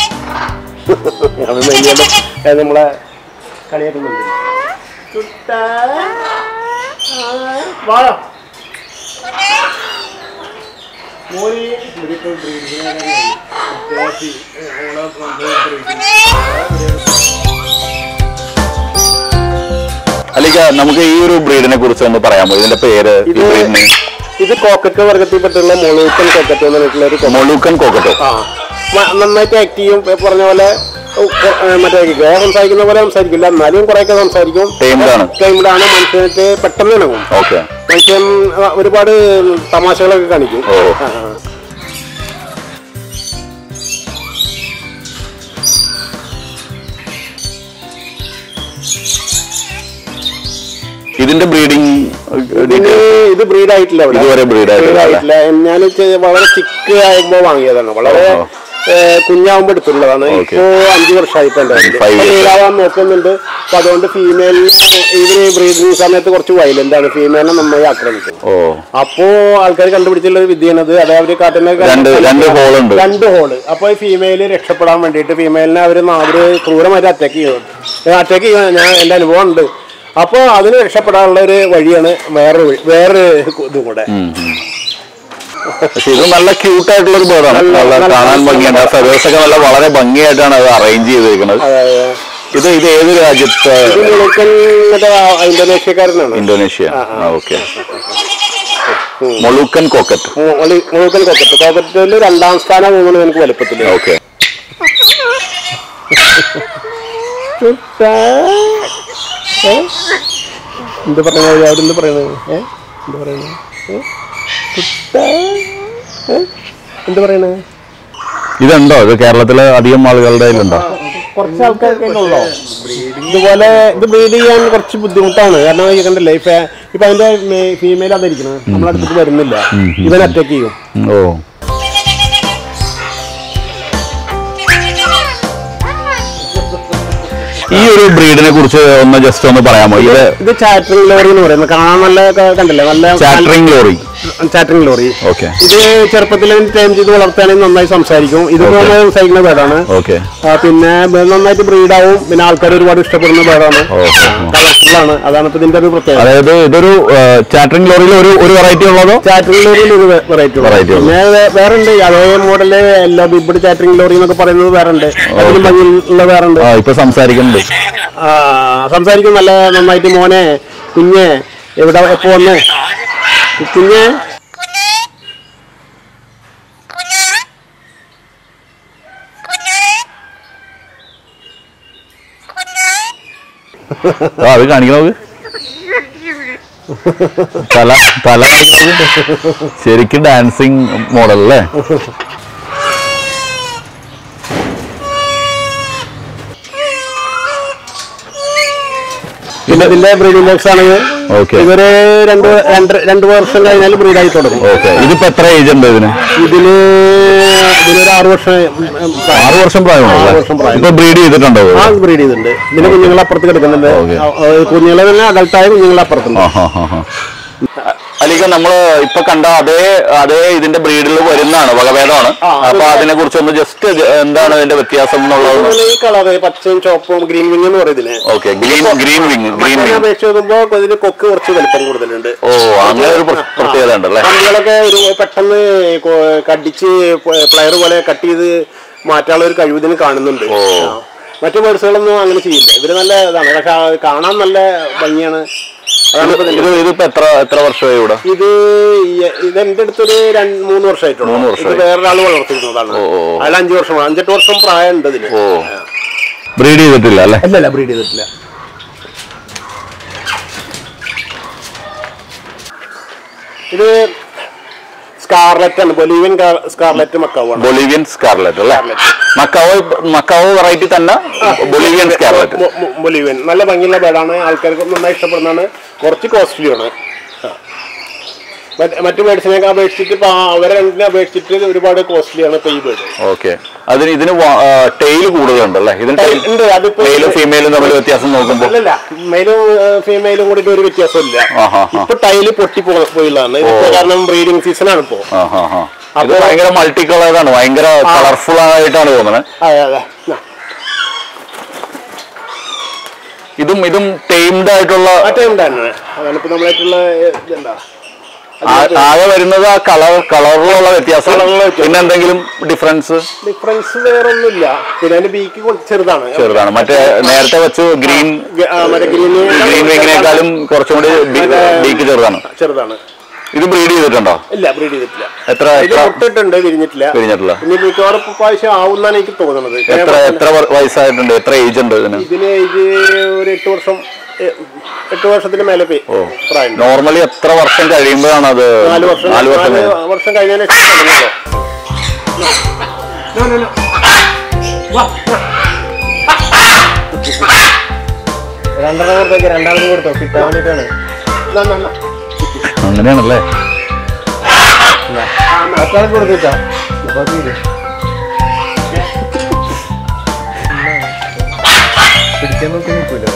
A: അവൻ വലിയത് നമ്മളെ കളിയാക്കുന്നുണ്ട് ചുട്ട വാടാ മോരി ഇവരിപ്പോൾ ബ്രീഡിങ്ങിനെ
E: അല്ലെങ്കിൽ നമുക്ക് ഈ ഒരു ബ്രീഡിനെ കുറിച്ച് ഒന്ന് പറയാമോ ഇതിന്റെ പേര് ഈ
A: ഇത്
E: ബ്രീഡിന്
A: ഇത് കോക്കറ്റ് വർഗത്തിൽപ്പെട്ടുള്ള മൊളൂക്കൻ കോക്കറ്റ് എന്ന് പറഞ്ഞിട്ടുള്ള ഒരു കൊ-
E: മൊളൂക്കൻ കോക്കറ്റോ
A: ആ മ- നന്നായിട്ട് ആക്ട് ചെയ്യും ഇപ്പൊ പറഞ്ഞ പോലെ ഉ, കൊ- ഏ, മറ്റേ ഗോ സംസാരിക്കുന്ന പോലെ സംസാരിക്കില്ല എന്നാലും കുറെയൊക്കെ സംസാരിക്കും
E: Tamed ആണ്.
A: ടൈംഡ് ആണ് മനുഷ്യനായിട്ട് പെട്ടെന്ന് ഇണങ്ങും
E: ഓക്കെ
A: മനുഷ്യൻ ആ, ഒരുപാട് തമാശകളൊക്കെ കാണിക്കും
E: ഓ.
A: ആ, ആ.
E: ഇതിന്റെ ബ്രീഡിംഗ്
A: പിന്നെ ഇത് ബ്രീഡ് ആയിട്ടില്ല ഇവിടെ
E: ഇതുവരെ breed ആയിട്ടില്ല,
A: Breed ആയിട്ടില്ല ഞാൻ വളരെ ചിക്ക് ആകുമ്പോ വാങ്ങിയതാണ് വളരെ
E: ഓഹോ.
A: ഏ, കുഞ്ഞാവുമ്പോ എടുത്തുള്ളതാണ്
E: Okay.
A: ഇപ്പോ അഞ്ചു വർഷമായിട്ട് എന്റെ കയ്യില്.
E: Five
A: ഇപ്പൊ
E: years.
A: ലീഡാവാൻ നോക്കുന്നുണ്ട് അപ്പൊ അതുകൊണ്ട് ഫീമെയിലിനെ ഇവര് ബ്രീഡിങ് സമയത്ത് കുറച്ച് വയലന്റ് ആണ് ഫീമെയിലിനെ നന്നായി ആക്രമിക്കും
E: ഓ
A: അപ്പോ ആൾക്കാർ കണ്ടുപിടിച്ചുള്ള ഒരു വിദ്യയാണത് അത് അവര് കാട്ടുന്ന
E: രണ്ട് രണ്ട് hole ഉണ്ട്.
A: രണ്ട് ഹോള് അപ്പൊ ഈ ഫീമെയില് രക്ഷപ്പെടാൻ വേണ്ടിയിട്ട് ഫീമെയിലിനെ അവര് നാ- അവര് ക്രൂരമായിട്ട് അറ്റാക്ക് ചെയ്യും അറ്റാക്ക് ചെയ്യാൻ ഞാൻ എന്റെ അനുഭവം ഉണ്ട് അപ്പൊ അതിന് രക്ഷപ്പെടാനുള്ള ഒരു വഴിയാണ് വേറൊരു വഴി വേറൊരു ഇതും കൂടെ
E: പക്ഷെ ഇത് നല്ല ക്യൂട്ട് ആയിട്ടുള്ള ഒരു ബേർഡാണ്
A: നല്ല-
E: നല്ല
A: നല്ല-
E: കാണാൻ ഭംഗിയുണ്ട് ആ ഫെദേഴ്സ് ഒക്കെ നല്ല വളരെ ഭംഗിയായിട്ടാണ് അത് അറേഞ്ച് ചെയ്തിരിക്കുന്നത്
A: അതായത്
E: ഇത് ഇത് ഏത് രാജ്യത്ത്
A: ഇത് മുഴുക്കൻ മറ്റേ ആ ഇന്തോനേഷ്യക്കാരനാണ്
E: ഇന്തോനേഷ്യ ഓക്കെ മൊളൂക്കൻ കോക്കറ്റ്
A: മുഴുക്കൻ കൊക്കറ്റ് കൊക്കറ്റില് രണ്ടാം സ്ഥാനം തോന്നുന്നു എനിക്ക് വലുപ്പത്തില്
E: ഓക്കെ
A: എന്ത് പറയുന്നത് അവിടെ എന്ത് പറയുന്നത് ഏ എന്ത് പറയുന്നത് ഏ? കുട്ട? ഏ? എന്ത് പറയണത്
E: ഇതുണ്ടോ ഇത് കേരളത്തിലെ അധികം ആളുകളുടെ കയ്യിലുണ്ടോ
A: കുറച്ച് ആൾക്കാർക്കൊക്കെ ഉള്ളോ ഇതുപോലെ ഇത് ബ്രീഡ് ചെയ്യാൻ കുറച്ച് ബുദ്ധിമുട്ടാണ് കാരണം ഈ കണ്ടല്ലേ ഇപ്പൊ ഇപ്പൊ അതിന്റെ ഫീമെയിൽ അതിരിക്കുന്നത് നമ്മളെ അടുത്തേക്ക് വരുന്നില്ല ഇവൻ അറ്റാക്ക് ചെയ്യും
E: ഓ ഈ ഒരു ബ്രീഡിനെ കുറിച്ച് ഒന്ന് ജസ്റ്റ് ഒന്ന് പറയാമോ ഇത്
A: ഇത് ചാറ്ററിംഗ് ലോറി എന്ന് പറയുന്നത് കാണാൻ നല്ല ക- കണ്ടില്ലേ നല്ല
E: chattering lory
A: chattering lory
E: okay
A: ഇത് ചെറുപ്പത്തിൽ ടൈം ചെയ്ത് വളർത്തുകയാണെങ്കിൽ നന്നായി സംസാരിക്കും ഇത്
E: Okay.
A: നന്നായി സംസാരിക്കുന്ന പേരാണ്
E: ഓക്കെ
A: ആ, പിന്നെ ബ- നന്നായിട്ട് ബ്രീഡാവും പിന്നെ ആൾക്കാർ ഒരുപാട് ഇഷ്ടപ്പെടുന്ന പേരാണ്
E: ഓഹോ.
A: കളർഫുൾ ആണ് അതാണ് ഇപ്പൊ ഇതിന്റെ ഒരു പ്രത്യേകത
E: അതായത് ഇതൊരു ചാറ്ററിംഗ് ലോറിയിൽ ഒരു ഒരു വെറൈറ്റി ഉള്ളതോ
A: ചാറ്ററിംഗ് ലോറിയിൽ ഒരു വെറൈറ്റി
E: Variety ഉള്ളു.
A: പിന്നെ വേ- വേറെ ഉണ്ട് അതേ മോഡല് എല്ലാ ബിബിഡ് ചാറ്ററിംഗ് ലോറി എന്നൊക്കെ പറയുന്നത് വേറെ ഉണ്ട് അതിലും ഭംഗിയുള്ള വേറെ ഉണ്ട്
E: ആ ഇപ്പൊ സംസാരിക്കുന്നുണ്ട്
A: ആ, സംസാരിക്കും നല്ല നന്നായിട്ട് മോനെ കുഞ്ഞെ എവിടെ എപ്പോ വന്നേ കുഞ്ഞെ
E: ആ, അത് കാണിക്കണോ തല തല കാണിക്കണോ ശരിക്കും ഡാൻസിങ് മോഡൽ അല്ലേ
A: പിന്നെ ഇതിന്റെ ബ്രീഡിംഗ് ബോക്സ് ആണ് ഇത്.
E: ഓക്കെ
A: ഇവര് രണ്ട് രണ്ട് രണ്ട് വർഷം കഴിഞ്ഞാൽ ബ്രീഡായി തുടങ്ങും
E: ഓക്കെ ഇതിപ്പോ എത്ര ഏജ് ഉണ്ട് ഇതിന്
A: ഇതിന് ഇതിനൊരു ആറ് വർഷം ഉം, പ്രായം.
E: ആറ് വർഷം പ്രായമുണ്ടല്ലേ
A: ആറ് വർഷം പ്രായം.
E: ഇപ്പൊ ബ്രീഡ് ചെയ്തിട്ടുണ്ടോ ഇത്?
A: ആ ബ്രീഡ് ചെയ്തിട്ടുണ്ട് ഇതിന് കുഞ്ഞുങ്ങളെ അപ്പുറത്ത് കിടക്കുന്നുണ്ട്
E: ഓക്കേ.
A: ആ, ആ, കുഞ്ഞുങ്ങളെ തന്നെ അഡൽട്ടായ കുഞ്ഞുങ്ങളെ അപ്പുറത്തുണ്ട്
E: ആ, ആ, ആ, ആ. അലിക്ക നമ്മള് ഇപ്പൊ കണ്ട അതേ അതേ ഇതിന്റെ ബ്രീഡിൽ വരുന്നതാണ് വകഭേദമാണ്
A: ആ, അത്
E: അപ്പൊ അതിനെ കുറിച്ച് ഒന്ന് ജസ്റ്റ് എന്താണ് ഇതിന്റെ വ്യത്യാസം എന്നുള്ളത്
A: അതുപോലെ ഈ കളറ് പച്ചയും ചോപ്പും ഗ്രീൻ വിങ് എന്ന് പറയുന്നില്ലേ
E: okay green green wing green
A: മറ്റേ
E: വിങ്
A: അപേക്ഷിച്ച് നോക്കുമ്പോ ഇതിന് കൊക്ക് കുറച്ച് വലിപ്പം കൂടുതലുണ്ട്
E: ഓ അങ്ങനെ ഒരു പ്ര- പ്രത്യേകത ഉണ്ടല്ലേ
A: കമ്പികളൊക്കെ ഒരു പെട്ടെന്ന് കൊ- കടിച്ച് പ്ലെയർ പോലെ കട്ട് ചെയ്ത് മാറ്റാനുള്ള ഒരു കഴിവ് ഇതിന് കാണുന്നുണ്ട്
E: ഓ.
A: ആ. മറ്റു ബേഡ്സുകളൊന്നും അങ്ങനെ ചെയ്യില്ല ഇവര് നല്ല ഇതാണ് പക്ഷെ ആ കാണാൻ നല്ല ഭംഗിയാണ് അതാണ് ഇപ്പൊ ഇതിന്റെ-
E: ഇത് ഇതിപ്പോ എത്ര എത്ര വർഷമായി ഇവിടെ
A: ഇത് ഈ- ഇത് എന്റെ അടുത്തൊരു രണ്ട് മൂന്ന് വർഷമായിട്ടുള്ളൂ
E: മൂന്ന്
A: ഇത്
E: വർഷമായി.
A: വേറൊരാൾ വളർത്തിയിരുന്നതാണ്
E: ഓ, ഓ, ഓ.
A: അയാൾ അഞ്ചു വർഷം അഞ്ചെട്ട് വർഷം പ്രായമുണ്ട് ഇതിന്
E: ഓ ബ്രീഡ് ചെയ്തിട്ടില്ല അല്ലേ
A: അല്ലല്ല ബ്രീഡ് ചെയ്തിട്ടില്ല ഇത് സ്കാർലറ്റ് ആണ് ബൊലീവിയൻ സ്കാർലറ്റ് മക്കാവാണ്
E: ബൊളീവിയൻ സ്കാർലറ്റ് അല്ലേ മക്കാവോ മക്കാവോ വെറൈറ്റി തന്നെ ബൊളീവിയൻ സ്കാർലറ്റ്
A: മൊ- മൊ- ബൊലീവിയൻ നല്ല ഭംഗിയുള്ള ബേഡാണ് ആൾക്കാർക്ക് നന്നായി ഇഷ്ടപ്പെടുന്നതാണ് കുറച്ച് കോസ്റ്റ്ലിയാണ് മറ്റു ബേഡ്സിനെയൊക്കെ അപേക്ഷിച്ചിട്ട് ഇപ്പൊ ആ അവരെ രണ്ടിനെ അപേക്ഷിച്ചിട്ട് ഒരുപാട് കോസ്റ്റ്ലിയാണ് ഇപ്പൊ ഈ ബേഡ്
E: ഓക്കെ അതിന് ഇതിന് ടെയിൽ കൂടുതലുണ്ട് അല്ലേ ഇതിന്
A: ഉണ്ട് അതിപ്പോ
E: മെയിലും ഫീമെയിലും തമ്മിൽ വ്യത്യാസം നോക്കുമ്പോൾ
A: അല്ലല്ല മെയിലും ഫീമെയിലും കൂടിയിട്ട് ഒരു വ്യത്യാസമില്ല
E: ആഹാ, ആ.
A: ഇപ്പൊ ടൈല് പൊട്ടി പോ- പോയുള്ളതാണ് ഇതിപ്പോ കാരണം ബ്രീഡിംഗ് സീസൺ ആണ് ഇപ്പോ
E: ആ ഹാ ഹാ ഇത്
A: അപ്പൊ-
E: ഭയങ്കര മൾട്ടി കളേർഡാണ് ഭയങ്കര കളർഫുൾ ആയിട്ടാണ് തോന്നുന്നത്
A: അതെ അതെ ആ.
E: ഇതും ഇതും ടൈംഡ് ആയിട്ടുള്ള
A: ആ ടൈം തന്നെ അതാണ് ഇപ്പൊ നമ്മളായിട്ടുള്ള ഇതെന്താ
E: ആ- ആകെ വരുന്നത് ആ കളർ കളറിലുള്ള വ്യത്യാസം
A: കളറിലുള്ള വ്യത്യാസം.
E: പിന്നെ എന്തെങ്കിലും ഡിഫറൻസ്
A: ഡിഫറൻസ് വേറെ ഒന്നുമില്ല പിന്നെ അതിന്റെ ബീക്ക് ചെറുതാണ്
E: ചെറുതാണ് മറ്റേ നേരത്തെ വെച്ച് ഗ്രീൻ
A: ഗ- ആ, മറ്റേ ഗ്രീന്
E: ഗ്രീൻ വിങ്ങിനേക്കാളും കുറച്ചും കൂടി ബീക്ക് ചെറുതാണ്
A: ചെറുതാണ്
E: ഇത് ബ്രീഡ് ചെയ്തിട്ടുണ്ടോ
A: ഇല്ല ബ്രീഡ് ചെയ്തിട്ടില്ല
E: എത്ര
A: ഇത്
E: എത്ര
A: മുട്ടിട്ടുണ്ട് വിരിഞ്ഞിട്ടില്ല
E: വിരിഞ്ഞിട്ടില്ല
A: ഇനി മിക്കവാറും ഇപ്പൊ പ്രാവശ്യം ആവുന്നാണ് എനിക്ക് തോന്നുന്നത്
E: എത്ര എത്ര വ- വയസ്സായിട്ടുണ്ട് എത്ര ഏജ് ഉണ്ട് ഇതിന്
A: ഇതിന് ഏജ് ഒരു എട്ട് വർഷം എ- എട്ട് വർഷത്തിന് മേലെ പേ- പ്രായം
E: നോർമലി എത്ര വർഷം കഴിയുമ്പോഴാണ് അത്
A: നാല് വർഷം
E: നാല് വർഷം
A: നാല്
E: കഴിയും?
A: വർഷം കഴിഞ്ഞതിന് ശേഷം തുടങ്ങിയതോ. No, no, no. വാ, വാ. രണ്ടെണ്ണം കൊടുത്തേക്ക് രണ്ടാമത് കൊടുത്തോ കിട്ടാൻ വേണ്ടിട്ടാണ്
E: അങ്ങനെയാണല്ലേ
A: മറ്റാൾക്ക് കൊടുത്തേക്കാ അപ്പൊ തീരെ പിടിക്കാൻ നോക്കി നിൽക്കൂലോ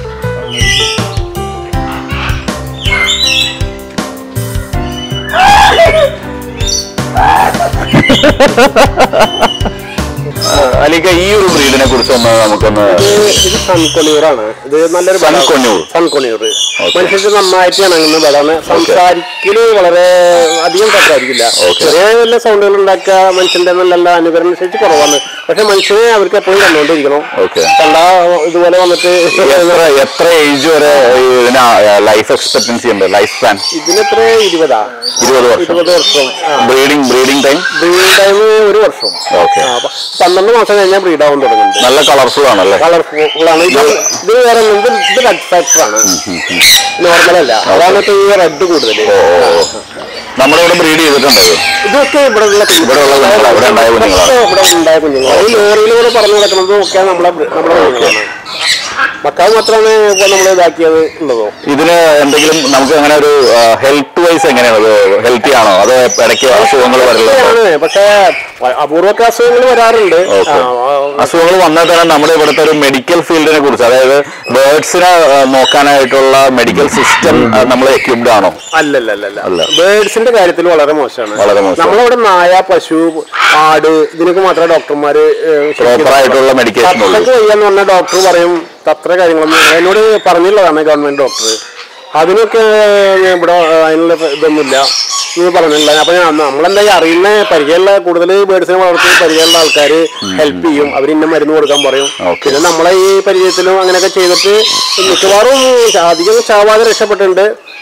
E: അലിക്ക ഈ ഒരു ബ്രീഡിനെ കുറിച്ച് ഒന്ന് നമുക്കൊന്ന്
A: ഇത് സൺകൊണിയൂറാണ് ഇത് നല്ലൊരു ബലമാണ്.
E: സൺകൊണിയൂർ.
A: സൺകൊണിയൂർ മനുഷ്യർക്ക് നന്നായിട്ട് ഇണങ്ങുന്ന ബലമാണ് സംസാരിക്കല് വളരെ അധികം സംസാരിക്കില്ല
E: Okay.
A: ചെറിയ വല്ല സൗണ്ടുകൾ ഉണ്ടാക്കുക മനുഷ്യന്റെ നല്ല അനുകരണം ശേഷി കുറവാണ് പക്ഷെ മനുഷ്യനെ അവർക്ക് എപ്പോഴും കണ്ടുകൊണ്ടിരിക്കണം
E: ഓക്കെ
A: കണ്ടാ ഇതുപോലെ വന്നിട്ട്
E: എത്ര എത്ര ഏജ് വരെ ഇതിന് ലൈഫ് എക്സ്പെക്ടൻസി ഉണ്ട് ലൈഫ് സ്പാൻ
A: ഇതിനെത്ര ഇരുപതാ
E: ഇരുപത് വർഷം
A: ഇരുപത് വർഷം
E: breeding breeding time
A: breed time ഒരു വർഷം
E: ഓക്കെ
A: ആ, അപ്പൊ പന്ത്രണ്ട് മാസം കഴിഞ്ഞാൽ ബ്രീഡ് ആവാൻ തുടങ്ങുന്നുണ്ട്
E: നല്ല കളർഫുൾ ആണല്ലേ
A: കളർഫുൾ ആണ് ഇത് ഇത് വേറെ ഒന്നും. ഇത് ഇത് റെഡ് ഫാക്ടർ ആണ് നോർമൽ അല്ല അതാണ് ഇപ്പൊ ഈ റെഡ് കൂടുതൽ
E: ഓ ഓ, ഓ. നമ്മുടെ ഇവിടെ ബ്രീഡ് ചെയ്തിട്ടുണ്ട് ഇത്.
A: ഇതൊക്കെ ഇവിടെ ഉള്ള
E: ഇവിടെ ഉള്ള കുഞ്ഞുങ്ങളാ, ഇവിടെ ഉണ്ടായ കുഞ്ഞുങ്ങളാ.
A: ഇവിടെ ഉണ്ടായ കുഞ്ഞുങ്ങൾ ഈ ലോറിയിലൂടെ പറഞ്ഞു കിടക്കുന്നതും ഒക്കെ നമ്മളെ നമ്മുടെ കുഞ്ഞുങ്ങളാണ് മക്കാവ് മാത്രമാണ് ഇപ്പൊ നമ്മൾ ഇതാക്കിയത് ഉള്ളതോ
E: ഇതിന് എന്തെങ്കിലും നമുക്ക് അങ്ങനെ ഒരു ഹെൽത്ത് വൈസ് എങ്ങനെയാണ് ഇത് ഹെൽത്തി ആണോ അതോ ഇടയ്ക്ക് അസുഖങ്ങൾ വരലുണ്ടോ
A: ആണ് പക്ഷെ അപൂർവൊക്കെ അസുഖങ്ങൾ വരാറുണ്ട്
E: ഓക്കെ
A: ആ, ആ,
E: അസുഖങ്ങൾ വന്നാൽ തന്നെ നമ്മുടെ ഇവിടുത്തെ ഒരു മെഡിക്കൽ ഫീൽഡിനെ കുറിച്ച് അതായത് ബേർഡ്സിനെ നോക്കാനായിട്ടുള്ള മെഡിക്കൽ സിസ്റ്റം നമ്മൾ എക്യുപ്ഡ് ആണോ
A: അല്ലല്ലല്ല
E: അല്ല.
A: ബേഡ്സിന്റെ കാര്യത്തിൽ വളരെ മോശമാണ്
E: വളരെ മോശം.
A: നമ്മളവിടെ നായ പശു ആട് ഇതിനൊക്കെ മാത്രമേ ഡോക്ടർമാര് ഏഹ്, ശരിക്കും
E: Proper ആയിട്ടുള്ള medication ഉള്ളൂ.
A: തത്തക്ക് വയ്യാന്ന് പറഞ്ഞ ഡോക്ടർ പറയും അത്ര കാര്യങ്ങളൊന്നും ഇല്ല. എന്നോട് പറഞ്ഞുള്ളതാണ് ഗവൺമെന്റ് ഡോക്ടർ അതിനൊക്കെ ഏഹ്, ഇവിടെ ഏഹ്, അതിനുള്ള ഇതൊന്നുമില്ല എന്ന് പറഞ്ഞില്ല അപ്പൊ ഞാൻ നമ്മളെന്താ ഈ അറിയുന്ന പരിചയമുള്ള കൂടുതൽ ബേഡ്സിനെ വളർത്തി പരിചയമുള്ള ആൾക്കാർ ഹെൽപ്പ് ചെയ്യും അവർ ഇന്ന മരുന്ന് കൊടുക്കാൻ പറയും
E: Okay.
A: പിന്നെ നമ്മളെ ഈ പരിചയത്തിലും അങ്ങനെയൊക്കെ ചെയ്തിട്ട് മിക്കവാറും അധികം ചാവാതെ രക്ഷപ്പെട്ടിട്ടുണ്ട്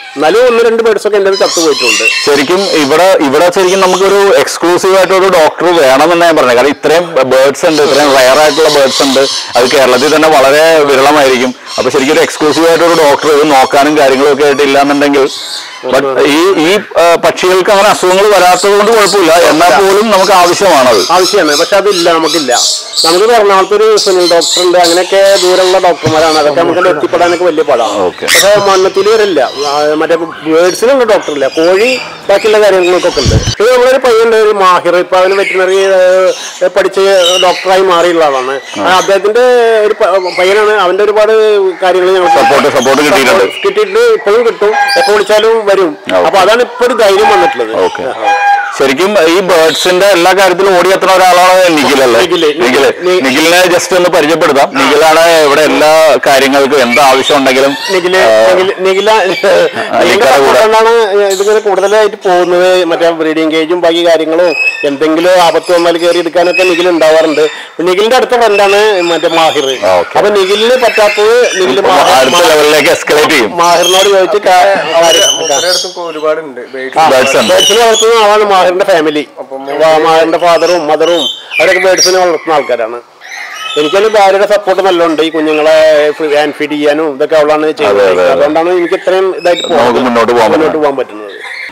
A: എന്നാലും ഒന്ന് രണ്ട് ബേഡ്സ് ഒക്കെ എൻ്റെ ചത്തു പോയിട്ടുണ്ട്
E: ശരിക്കും ഇവിടെ ഇവിടെ ശരിക്കും നമുക്കൊരു എക്സ്ക്ലൂസീവ് ആയിട്ട് ഒരു ഡോക്ടർ വേണമെന്ന് ഞാൻ പറഞ്ഞത് കാരണം ഇത്രയും ബേർഡ്സ് ഉണ്ട് ഇത്രയും റയർ ആയിട്ടുള്ള ബേർഡ്സ് ഉണ്ട് അത് കേരളത്തിൽ തന്നെ വളരെ വിരളമായിരിക്കും അപ്പൊ ശരിക്കും ഒരു എക്സ്ക്ലൂസീവ് ആയിട്ട് ഒരു ഡോക്ടർ ഇത് നോക്കാനും കാര്യങ്ങളും ഒക്കെ ആയിട്ട് ഇല്ലാന്നുണ്ടെങ്കിൽ but ഈ ഈ ആ, പക്ഷികൾക്ക് അങ്ങനെ അസുഖങ്ങൾ വരാത്തത് കൊണ്ട് കുഴപ്പമില്ല എന്നാൽ പോലും നമുക്ക് ആവശ്യമാണത്
A: ആവശ്യമാണ് പക്ഷെ അതില്ല നമുക്കില്ല നമുക്ക് എറണാകുളത്ത് ഒരു സുനിൽ ഡോക്ടർ ഉണ്ട് അങ്ങനെയൊക്കെ ദൂരമുള്ള ഡോക്ടർമാരാണ് അതൊക്കെ നമുക്ക് എത്തിപ്പെടാനൊക്കെ വലിയ പാടാണ്
E: ഓക്കെ
A: പക്ഷെ മണ്ണത്തിൽ വരില്ല ആ, മറ്റേ ബേഡ്സിനുള്ള ഡോക്ടർ ഇല്ല കോഴി ബാക്കിയുള്ള കാര്യങ്ങൾക്കൊക്കെ ഉണ്ട് ഇത് നമ്മളൊരു പയ്യുണ്ട് ഒരു മാഹിർ ഇപ്പൊ അവന് വെറ്റിനറി പഠിച്ച് ഡോക്ടറായി മാറിയുള്ള ആളാണ് ആ, അദ്ദേഹത്തിന്റെ ഒരു പ- പയ്യനാണ് അവന്റെ ഒരുപാട് കാര്യങ്ങൾ ഞങ്ങൾ
E: Support- support കിട്ടിയിട്ടുണ്ട്.
A: കിട്ടിയിട്ട് ഇപ്പോഴും കിട്ടും എപ്പോ വിളിച്ചാലും വരും
E: ഓക്കെ.
A: അപ്പൊ അതാണ് ഇപ്പൊ ഒരു ധൈര്യം വന്നിട്ടുള്ളത്
E: ഓക്കെ ശരിക്കും ഈ ബേർഡ്സിന്റെ എല്ലാ കാര്യത്തിലും ഓടിയെത്തുന്ന ഒരാളാണ് നിഖിലല്ലേ
A: നിഖില്.
E: നിഖില്
A: നി-
E: നിഖിലിനെ ജസ്റ്റ് ഒന്ന് പരിചയപ്പെടുത്താം നിഖിലാണ് ഇവിടെ എല്ലാ കാര്യങ്ങൾക്കും എന്ത് ആവശ്യം ഉണ്ടെങ്കിലും
A: നിഖില്
E: ആ,
A: നിഖില് നിഖില നിഖിലിന്റെ
E: നിഖില കൂടെ.
A: കൊണ്ടാണ് ഇതിങ്ങനെ കൂടുതലായിട്ട് പോകുന്നത് മറ്റേ ബ്രീഡിംഗ് കേജും ബാക്കി കാര്യങ്ങളും എന്തെങ്കിലും ആപത്ത് വന്നാൽ കയറി എടുക്കാനൊക്കെ നിഖിൽ ഉണ്ടാവാറുണ്ട് നിഖിലിന്റെ അടുത്ത ഫ്രണ്ടാണ് മറ്റേ മാഹിർ
E: ആ, ഓക്കേ.
A: അപ്പൊ നിഖിലിന് പറ്റാത്തത് നിഖില്
E: ഇപ്പൊ
A: മാഹിർ-
E: അടുത്ത ലെവലിലേക്ക് എസ്കലേറ്റ് ചെയ്യും
A: മാഹിറിനോട് ചോദിച്ച് കാ- കാര്യം-
F: മൂപ്പരടുത്തും ഒരുപാടുണ്ട്
A: ആ,
E: Birds ഉണ്ട്.
A: ബേഡ്സിനെ വളർത്തുന്ന ആളാണ് മാഹിറിന്റെ ഫാമിലി മാഹിറിന്റെ ഫാദറും മദറും അവരൊക്കെ ബേഡ്സിനെ വളർത്തുന്ന ആൾക്കാരാണ് എനിക്കൊരു ഭാര്യയുടെ സപ്പോർട്ട് നല്ലോണ്ട് ഈ കുഞ്ഞുങ്ങളെ ഹാൻഡ് ഫീഡ് ചെയ്യാനും ഇതൊക്കെ അവളാണ്
E: അതെ,
A: ചെയ്യുന്നത്
E: അതെ, അതെ.
A: അതുകൊണ്ടാണ് എനിക്ക് ഇത്രയും ഇതായിട്ട്
E: നമുക്ക് മുന്നോട്ട് പോകാൻ
A: മുന്നോട്ട് പോകാൻ പറ്റുന്നത്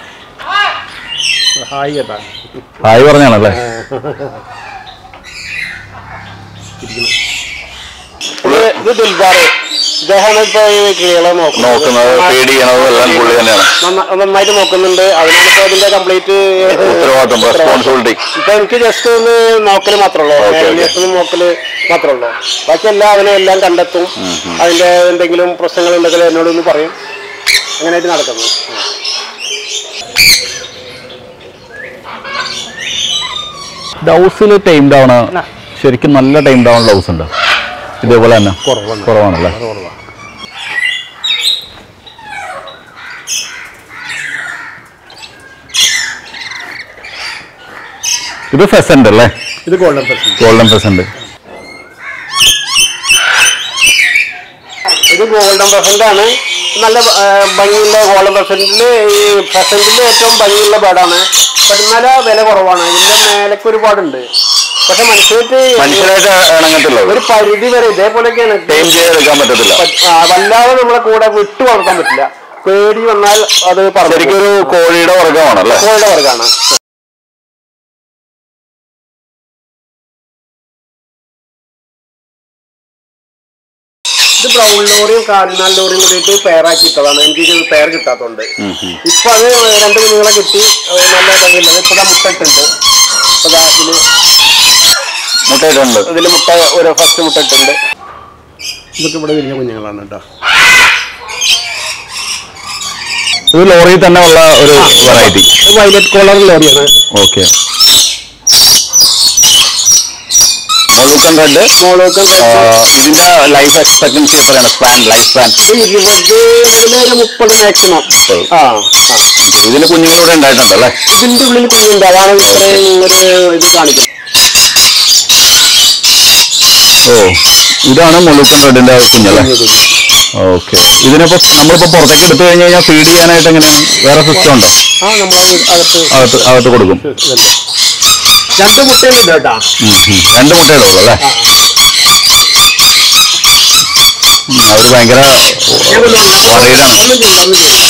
A: ഹായ് കേട്ടാ
E: ഹായ് പറഞ്ഞാണല്ലേ
A: ഇത് ഇത് ദിൽബാർ ഇദ്ദേഹമാണ് ഇപ്പൊ ഈ കിളികളെ
E: നോക്കുന്നത് ഫീഡ് ചെയ്യണതും എല്ലാം പുള്ളി തന്നെയാണ്
A: നന്ന- നന്നായിട്ട് നോക്കുന്നുണ്ട് അതിനാണ് ഇപ്പൊ ഇതിന്റെ കംപ്ലീറ്റ്
E: ഉത്തരവാദിത്വം റെസ്പോൺസിബിലിറ്റി
A: ഇപ്പൊ എനിക്ക് ജസ്റ്റ് ഒന്ന് നോക്കല് മാത്രമേ
E: Okay, okay.
A: ഉള്ളൂ നോക്കല് മാത്രമേ ഉള്ളൂ ബാക്കി എല്ലാം അവനെ എല്ലാം കണ്ടെത്തും അതിന്റെ എന്തെങ്കിലും പ്രശ്നങ്ങൾ ഉണ്ടെങ്കിൽ എന്നോട് ഒന്ന് പറയും അങ്ങനെയായിട്ട് നടക്കുന്നു
E: ഡൗസിൽ ടൈം ഡൗൺ ശരിക്കും നല്ല ടൈം ഡൗൺ ഡൗസ് ഉണ്ട് ഇതേപോലെ തന്നെ കുറവാണല്ലേ ഇത് ഫെസന്റ് അല്ലേ
A: ഇത് ഗോൾഡൻ പെർസെന്റ്
E: ഗോൾഡൻ ഫെസന്റ്
A: ഇത് ഗോൾഡൻ പെർസെന്റ് ആണ് നല്ല ആ, ഭംഗിയുള്ള ഗോൾഡൻ പെർസെന്റില് ഈ പെർസെന്റിൽ ഏറ്റവും ഭംഗിയുള്ള ബേർഡാണ് പക്ഷെ എന്നാലും വില കുറവാണ് ഇതിന്റെ മേലക്ക് ഒരുപാടുണ്ട് പക്ഷെ മനുഷ്യർക്ക്
E: മനുഷ്യരായിട്ട് ഇണങ്ങത്തില്ല
A: ഒരു പരിധി വരെ ഇതേപോലെയൊക്കെയാണ്
E: ടൈം ചെയ്തെടുക്കാൻ പറ്റത്തില്ല
A: പറ്റ്- ആ, വല്ലാതെ നമ്മളെ കൂടെ വിട്ടു വളർത്താൻ പറ്റില്ല പേടി വന്നാൽ അത് പറഞ്ഞു
E: ശരിക്കും ഒരു കോഴിയുടെ വർഗമാണല്ലേ
A: കോഴിയുടെ വർഗമാണ് ഇത് ബ്രൗൺ ലോറിയും കാർഡിനാൽ ലോറിയും കൂടിയിട്ട് പെയറാക്കിയിട്ടതാണ് എനിക്ക് ഇത് പെയർ കിട്ടാത്തതുകൊണ്ട് ഇപ്പൊ അത് രണ്ട് കുഞ്ഞുങ്ങളെ കിട്ടി അത് നല്ല ഭംഗിയുള്ളത് ഇപ്പൊ ദാ മുട്ട ഇട്ടുണ്ട് ഇപ്പൊ ദാ ഇതില്
E: മുട്ടയിട്ടുണ്ട്
A: ഇതില് മുട്ട ഒരു ഫസ്റ്റ് മുട്ട ഇട്ടുണ്ട് ഇതൊക്കെ ഇവിടെ വലിയ കുഞ്ഞുങ്ങളാണ് കേട്ടോ
E: ഇത് ലോറിയിൽ തന്നെ ഉള്ള ഒരു വെറൈറ്റി
A: വയലറ്റ് കോളർ ലോറിയാണ്
E: ഓക്കെ മോളുക്കൻ റെഡ്
A: മോളോക്കം
E: ഇതിന്റെ ലൈഫ് എക്സ്പെക്ടൻസി എത്രയാണ് സ്പാൻ ലൈഫ് സ്പാൻ
A: ഇരുപത് മുതൽ മുപ്പത് മാക്സിമം ആ ആ.
E: ഇതിന് കുഞ്ഞുങ്ങളൂടെ ഉണ്ടായിട്ടുണ്ടല്ലേ
A: ഇതിന്റെ ഉള്ളിൽ കുഞ്ഞുണ്ട് അതാണ് ഇത്രയും ഒരു ഇത് കാണിക്കുന്നത്
E: ഓ ഇതാണ് മുളുക്കൻ റെഡിന്റെ കുഞ്ഞല്ലേ ഓക്കെ ഇതിനിപ്പോ നമ്മളിപ്പോ പുറത്തേക്ക് എടുത്തു കഴിഞ്ഞ് കഴിഞ്ഞാൽ ഫീഡ് ചെയ്യാനായിട്ട് എങ്ങനെ വേറെ സിസ്റ്റം ഉണ്ടോ
A: ആ നമ്മൾ അകത്ത്
E: അകത്ത് അകത്ത് കൊടുക്കും
A: ഇതുണ്ട്. രണ്ട് മുട്ടയുണ്ട് കേട്ടാ
E: ഉം, ഉം. രണ്ട് മുട്ടയുടെ ഉള്ളൂ അല്ലേ ഉം, അവര് ഭയങ്കര വറീഡാണ്
A: ഒന്നും ചെയ്യില്ല ഒന്നും ചെയ്യില്ല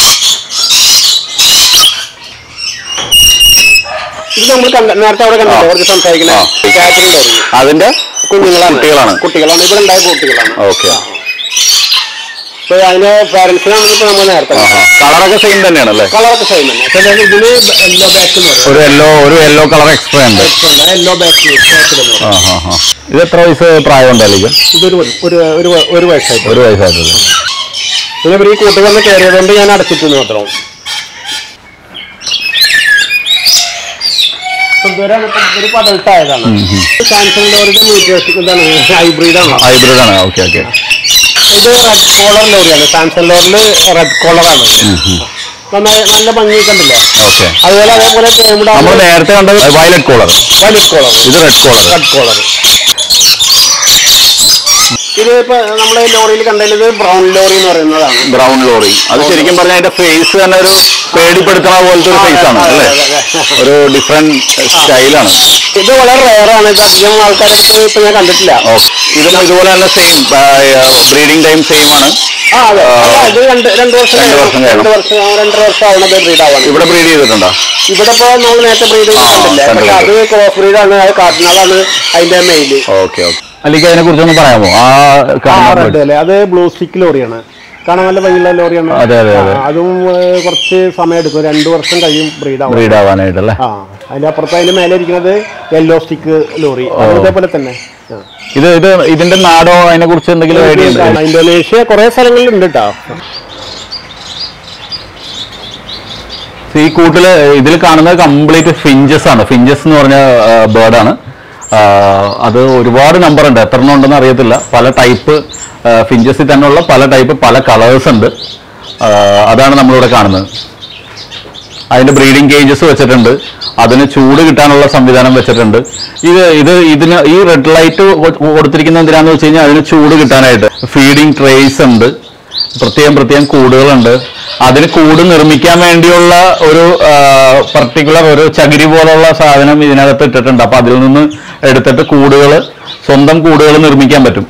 A: ഇത് നമ്മൾ കണ്ട നേരത്തെ അവിടെ കണ്ടല്ലോ
E: ആ.
A: കുറച്ച് സംസാരിക്കുന്ന
E: ആ.
A: കാറ്ററിംഗ് തുടങ്ങി
E: അതിന്റെ
A: കുഞ്ഞുങ്ങളാണ്
E: കുട്ടികളാണ്
A: കുട്ടികളാണ് ഇവിടെ ഉണ്ടായ കുട്ടികളാണ്
E: ഓക്കെ
A: ഇപ്പൊ അതിന്റെ പാരന്റ്സിനാണ് ഇപ്പൊ നമ്മൾ നേരത്തെ
E: കളറൊക്കെ സെയിം തന്നെയാണല്ലേ
A: കളറൊക്കെ സെയിം തന്നെ പക്ഷേ ഇതിന് യെല്ലോ ബാക്ക് എന്ന് പറയും
E: ഒരു യെല്ലോ ഒരു യെല്ലോ കളർ എക്സ്ട്രാ ഉണ്ട്
A: യെല്ലോ ബാക്ക്
E: ആ ഹാ ഹാ ഇത് എത്ര വയസ്സ് പ്രായമുണ്ടായിരിക്കും
A: ഇതൊരു ഒരു ഒരു ഒരു വയസ്സായിട്ട്
E: ഒരു വയസ്സായിട്ടുള്ളൂ
A: പിന്നെ ഇവർ ഈ കൂട്ടുകാരനെ കയറിയതുകൊണ്ട് ഞാൻ അടച്ചിട്ടു മാത്രം ഇതുവരെ ഒരു പടൽട്ട് ആയതാണ് സാംസങ് ലോറിയുടെ മ്യൂറ്റേഷൻ ഇതാണ് ഹൈബ്രിഡാണ്
E: ഹൈബ്രിഡ് ആണ് ഓക്കെ ഓക്കെ
A: ഇത് റെഡ് കോളർ ലോറിയാണ് സാംസങ് ലോറിൽ റെഡ് കോളറാണ് നന്നായി നല്ല ഭംഗി കണ്ടില്ലേ
E: ഓക്കെ
A: അതുപോലെ അതേപോലെ ടേമിഡ്
E: നമ്മൾ നേരത്തെ കണ്ടത് വയലറ്റ് കോളർ
A: വൈലറ്റ് കോളർ
E: ഇത് റെഡ് കോളർ
A: റെഡ് കോളർ ഇത് ഇപ്പൊ നമ്മളെ ലോറിയിൽ കണ്ടത് ബ്രൗൺ ലോറി എന്ന് പറയുന്നതാണ്
E: ബ്രൗൺ ലോറി അത് ശരിക്കും പറഞ്ഞാൽ അതിന്റെ ഫേസ് തന്നെ ഒരു പേടിപ്പെടുത്തുന്ന പോലത്തെ ഒരു ഫേസ് ആണ് അല്ലേ ഒരു ഡിഫറെന്റ് സ്റ്റൈലാണ്
A: ഇത് വളരെ റയറാണ് ഇത് അധികം ആൾക്കാരായിട്ട് ഇപ്പൊ ഞാൻ കണ്ടിട്ടില്ല
E: ഇതും ഇതുപോലെ തന്നെ സെയിം ബ്രീഡിംഗ് ടൈം സെയിം ആണ്
A: ആ അതെ അല്ല, ഇത് രണ്ട് രണ്ട് വർഷം
E: രണ്ട് വർഷം
A: കഴിയണം. രണ്ട്
E: കഴിയണം.
A: വർഷം ആ, രണ്ടര വർഷം ആവണത് ബ്രീഡ് ആവാണ്
E: ഇവിടെ ബ്രീഡ് ചെയ്തിട്ടുണ്ടോ
A: ഇവിടെ ഇപ്പൊ നമ്മൾ നേരത്തെ ബ്രീഡ്
E: ആ,
A: കണ്ടില്ല പക്ഷെ അത്
E: കണ്ടിട്ടുണ്ട്.
A: ക്രോസ് ബ്രീഡാണ് അത് കാട്ടിനാളാണ് അതിന്റെ മെയില്
E: ഓക്കെ ഓക്കെ അല്ലേക്ക് അതിനെ കുറിച്ചൊന്ന് പറയാമോ ആ
A: ആ
E: കാണുന്ന
A: റെഡ് അല്ലേ അത് ബ്ലൂ സ്റ്റിക്ക് ലോറിയാണ് കാണാൻ നല്ല ഭംഗിയുള്ള ലോറിയാണ്
E: അതെ, അതെ, അതെ.
A: ആ, അതും ഏ, കുറച്ച് സമയം എടുക്കും രണ്ടു വർഷം കഴിയും ബ്രീഡ് ആവാൻ
E: ബ്രീഡ് ആവാനായിട്ടല്ലേ
A: ആ അതിന്റെ അപ്പുറത്ത് അതിന്റെ മേലെ ഇരിക്കുന്നത് യെല്ലോ സ്റ്റിക്ക് ലോറി അത് ഇതേപോലെ തന്നെ ആ.
E: ഇത് ഇത് ഇതിന്റെ നാടോ അതിനെ കുറിച്ച് എന്തെങ്കിലും ഐഡിയ ഉണ്ടോ
A: ഇന്തോനേഷ്യ കുറെ സ്ഥലങ്ങളിൽ ഉണ്ട് കേട്ടോ
E: ഈ കൂട്ടില് ഇതിൽ കാണുന്നത് കംപ്ലീറ്റ് ഫിഞ്ചസ് ആണ് ഫിഞ്ചസ് എന്ന് പറഞ്ഞ ബേർഡാണ് അത് ഒരുപാട് നമ്പർ ഉണ്ട് എത്ര എണ്ണം ഉണ്ടെന്ന് അറിയത്തില്ല പല ടൈപ്പ് ഫിഞ്ചസിൽ തന്നെയുള്ള പല ടൈപ്പ് പല കളേഴ്സ് ഉണ്ട് ആ, അതാണ് നമ്മളിവിടെ കാണുന്നത് അതിന്റെ ബ്രീഡിംഗ് കേജസ് വെച്ചിട്ടുണ്ട് അതിന് ചൂട് കിട്ടാനുള്ള സംവിധാനം വെച്ചിട്ടുണ്ട് ഇത് ഇത് ഇതിന് ഈ റെഡ് ലൈറ്റ് കൊടുത്തിരിക്കുന്നത് എന്തിനാന്ന് വെച്ച് കഴിഞ്ഞാൽ അതിന് ചൂട് കിട്ടാനായിട്ട് ഫീഡിംഗ് ട്രേസ് ഉണ്ട് പ്രത്യേകം പ്രത്യേകം കൂടുകളുണ്ട് അതിന് കൂട് നിർമ്മിക്കാൻ വേണ്ടിയുള്ള ഒരു പർട്ടിക്കുലർ ഒരു ചകിരി പോലുള്ള സാധനം ഇതിനകത്ത് ഇട്ടിട്ടുണ്ട് അപ്പൊ അതിൽ നിന്ന് എടുത്തിട്ട് കൂടുകൾ സ്വന്തം കൂടുകൾ നിർമ്മിക്കാൻ പറ്റും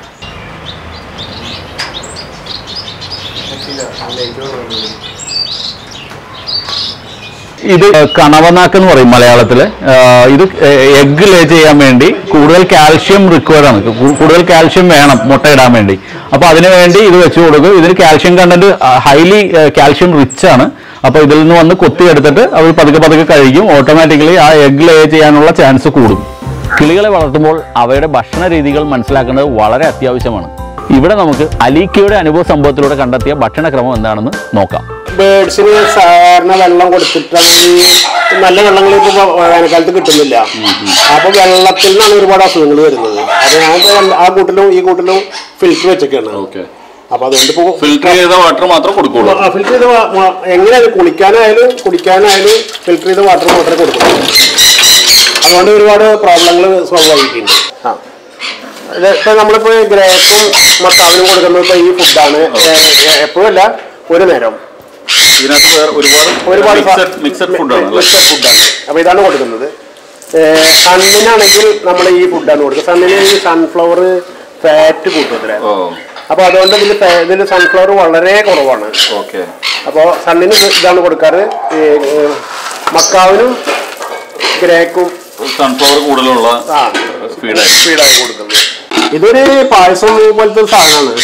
E: ഇത് കണവനാക്ക് എന്ന് പറയും മലയാളത്തില് ആ, ഇത് എഗ് ലേ ചെയ്യാൻ വേണ്ടി കൂടുതൽ കാൽഷ്യം റിക്വയർഡ് ആണ് കൂ- കൂടുതൽ കാൽഷ്യം വേണം മുട്ടയിടാൻ വേണ്ടി അപ്പൊ അതിനു വേണ്ടി ഇത് വെച്ച് കൊടുക്കും ഇതിന് calcium content highly calcium rich ആണ് അപ്പൊ ഇതിൽ നിന്ന് വന്ന് കൊത്തി എടുത്തിട്ട് അവർ പതുക്കെ പതുക്കെ കഴിക്കും ഓട്ടോമാറ്റിക്കലി ആ എഗ് ലേ ചെയ്യാനുള്ള ചാൻസ് കൂടും കിളികളെ വളർത്തുമ്പോൾ അവയുടെ ഭക്ഷണ രീതികൾ മനസ്സിലാക്കേണ്ടത് വളരെ അത്യാവശ്യമാണ് ഇവിടെ നമുക്ക് അലീക്കയുടെ അനുഭവ സംഭവത്തിലൂടെ കണ്ടെത്തിയ ഭക്ഷണക്രമം എന്താണെന്ന് നോക്കാം
A: ബേഡ്സിന് സാധാരണ വെള്ളം കൊടുത്തിട്ടാണെങ്കിൽ നല്ല വെള്ളങ്ങൾ ഇപ്പൊ വേനൽക്കാലത്ത് കിട്ടുന്നില്ല അപ്പൊ വെള്ളത്തിൽ നിന്നാണ് ഒരുപാട് അസുഖങ്ങൾ വരുന്നത് അത് ഞാൻ ഇപ്പൊ ആ കൂട്ടിലും ഈ കൂട്ടിലും ഫിൽറ്റർ വെച്ചൊക്കെയാണ് അപ്പൊ അതുകൊണ്ട് ഇപ്പൊ
E: ഫിൽറ്റർ ചെയ്ത വാട്ടർ മാത്രം കൊടുക്കുള്ളൂ
A: ഫിൽറ്റർ ചെയ്ത വാ- വാ- എങ്ങനെയായാലും കുളിക്കാനായാലും കുടിക്കാനായാലും ഫിൽറ്റർ ചെയ്ത വാട്ടർ മാത്രമേ കൊടുക്കുള്ളൂ അതുകൊണ്ട് ഒരുപാട് പ്രോബ്ലങ്ങൾ സോൾവ് ആയിട്ടുണ്ട് ആ ഇത് ഇപ്പൊ നമ്മളിപ്പോ ഗ്രേപ്പും മക്കാവിനും കൊടുക്കുന്നത് ഇപ്പൊ ഈ ഫുഡാണ് എപ്പോഴും അല്ല ഒരു നേരം
E: ഇതിനകത്ത് വേറെ ഒരുപാട്
A: ഒരുപാട്
E: മിക്സഡ് മിക്സഡ് ഫുഡാണ് അല്ലേ
A: മിക്സഡ് ഫുഡാണ് അപ്പൊ ഇതാണ് കൊടുക്കുന്നത് സണ്ണിനാണെങ്കിൽ നമ്മൾ ഈ ഫുഡാണ് കൊടുക്കുന്നത് സണ്ണിന് ഈ സൺഫ്ലവർ ഫാറ്റ് കൂട്ടത്തില്
E: ഓ
A: അപ്പൊ അതുകൊണ്ട് ഇതിൽ ഇതിൽ സൺഫ്ലവർ വളരെ കുറവാണ്
E: ഓക്കെ
A: അപ്പോൾ സണ്ണിന് ഇത് ഇതാണ് കൊടുക്കാറ് ഈ, ഏ, മക്കാവിനും ഗ്രേക്കും
E: സൺഫ്ലവർ കൂടുതലുള്ള
A: ആ
E: ഫീഡായി
A: സ്പീഡാണ് കൊടുക്കുന്നത് ഇതൊരു പായസം പോലത്തെ ഒരു സാധനമാണ്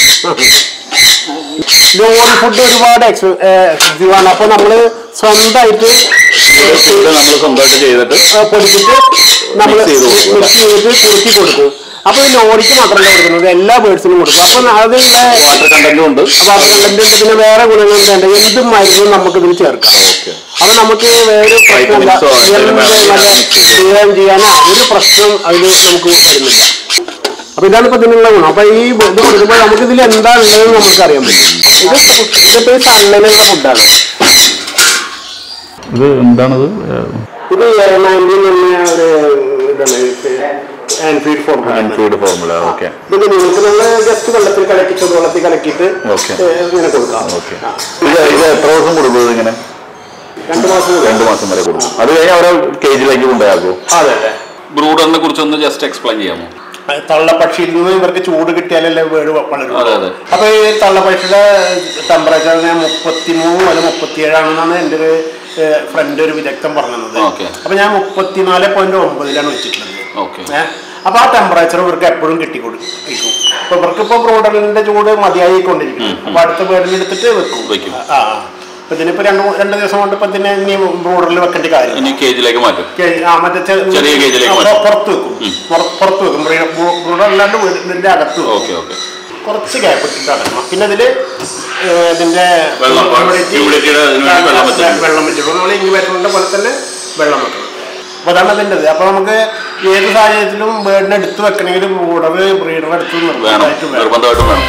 A: ലോറി ഫുഡ് ഒരുപാട് എക്സ്പെൻസീവ് ആണ് അപ്പൊ നമ്മള് സ്വന്തമായിട്ട്
E: ഫുഡ് നമ്മൾ സ്വന്തമായിട്ട് ചെയ്തിട്ട്
A: ഏ, പൊടിച്ചിട്ട് നമ്മൾ
E: Mix ചെയ്ത് കൊടുക്കും,
A: മിക്സ് ചെയ്ത് കുറുക്കി കൊടുക്കും അപ്പൊ ഈ ലോറിക്ക് മാത്രമല്ല കൊടുക്കുന്നത് എല്ലാ ബേഡ്സിനും കൊടുക്കും അപ്പൊ അത്
E: വാട്ടർ കണ്ടന്റും ഉണ്ട്
A: കണ്ടന്റ് പിന്നെ വേറെ ഗുണങ്ങൾ ഉണ്ട് എന്ത് മരുന്നും നമുക്ക് ഇതിൽ ചേർക്കാം അപ്പൊ നമുക്ക് വേറെ പ്രശ്നമില്ല
E: Vitamins ഓ എന്തെങ്കിലും
A: എന്ത്
E: വേണമെങ്കിൽ
A: നല്ല
E: mix ചെയ്ത്
A: ചെയ്യാൻ ചെയ്യാനോ ഒരു പ്രശ്നം അതിൽ നമുക്ക് വരുന്നില്ല അപ്പൊ ഇതാണ് ഇപ്പൊ ഇതിനുള്ള ഗുണം അപ്പൊ ഈ ഇത് കൊടുക്കുമ്പോൾ നമുക്ക് ഇതിൽ എന്താ ഉള്ളതെന്ന് നമുക്ക് അറിയാൻ പറ്റും ഇത് ഇതിപ്പോ ഈ സണ്ണനുള്ള ഫുഡാണ്
E: ഇത് എന്താണത്
A: ഇത് നയൻറ്റീൻ എന്ന ഒരു ഇതാണ് ആൻഫീഡ് ഫോർമുല
E: ഫീഡ് ഫോർമുല ഓക്കെ
A: ഇത് നിങ്ങൾക്ക് നമ്മൾ ജസ്റ്റ് വെള്ളത്തിൽ കലക്കിയിട്ട് വെള്ളത്തിൽ കലക്കിയിട്ട്
E: Okay.
A: ഏ, ഇങ്ങനെ കൊടുക്കാം
E: ഓക്കെ ഇത് ഇത് എത്ര ദിവസം കൊടുക്കും ഇങ്ങനെ
A: രണ്ടു മാസം കൂടി.
E: രണ്ട് മാസം വരെ കൊടുക്കും അത് കഴിഞ്ഞാൽ അവരെ കേജിലേക്ക് കൊണ്ടുപോയാക്കോ
A: അതെ അതെ
C: ബ്രൂഡറിനെ കുറിച്ച് ഒന്ന് ജസ്റ്റ് എക്സ്പ്ലെയിൻ ചെയ്യാമോ
A: തള്ളപ്പക്ഷിയിൽ നിന്ന് ഇവർക്ക് ചൂട് കിട്ടിയാലല്ലേ വീട് വളരും
C: അതെ, അതെ.
A: അപ്പൊ ഈ തള്ളപ്പക്ഷിയുടെ ടെമ്പറേച്ചർ മുപ്പത്തി മൂന്ന് അല്ല മുപ്പത്തിയേഴാണെന്നാണ് എൻ്റെ ഒരു ഫ്രണ്ട് ഒരു വിദഗ്ധം പറഞ്ഞത്
C: Okay.
A: അപ്പൊ ഞാൻ മുപ്പത്തിനാല് പോയിന്റ് ഒമ്പതിലാണ് വെച്ചിട്ടുള്ളത്
C: ഓക്കെ
A: ഏഹ് അപ്പൊ ആ ടെമ്പറേച്ചർ ഇവർക്ക് എപ്പോഴും കിട്ടിക്കൊടുക്കും അപ്പൊ ഇവർക്ക് ഇപ്പൊ ബ്രോഡറിന്റെ ചൂട് മതിയായിക്കൊണ്ടിരിക്കും അപ്പൊ അടുത്ത വീടിന് എടുത്തിട്ട് വെക്കും
C: വെക്കും.
A: ആ ആ. അപ്പൊ ഇതിനിപ്പോ രണ്ട് മൂ- രണ്ട് ദിവസം കൊണ്ട് ഇപ്പൊ ഇതിനെ ഇനി ബ്രോഡറിൽ വെക്കേണ്ട കാര്യം
C: ഇനി കേജിലേക്ക് മാറ്റും
A: കേ- ആ, മറ്റേ ചെ-
C: ചെറിയ കേജിലേക്ക്
A: ആ,
C: മാറ്റും.
A: പുറത്ത് വെക്കും പുറ- പുറത്ത് വെക്കും ബ്രൂഡർ അല്ലാണ്ട് വീടിന്റെ അകത്ത് വെക്കും
C: ഓക്കെ ഓക്കെ
A: കുറച്ച് ഗ്യാപ്പ് ഇട്ടിട്ട് അടക്കണം പിന്നെ ഇതില് ഏഹ്, ഇതിന്റെ
C: വെള്ളം,
A: humidity-
C: humidity യുടെ ഇതിന് വേണ്ടി വെള്ളം വെച്ചിട്ടുണ്ട്.
A: വെള്ളം വെച്ചിട്ടുണ്ട് നമ്മൾ ഇൻക്യുബേറ്ററിന്റെ പോലെ തന്നെ വെള്ളം വെക്കണം അപ്പൊ അതാണ് അതിൻ്റെ ഇത് അപ്പൊ നമുക്ക് ഏത് സാഹചര്യത്തിലും ബേഡിനെ എടുത്ത് വെക്കണമെങ്കിൽ ബ്രൂഡർ ബ്രീഡർ എടുത്ത്
C: വേണം
A: നിർബന്ധമായിട്ട് വേണം
C: നിർബന്ധമായിട്ടും വേണം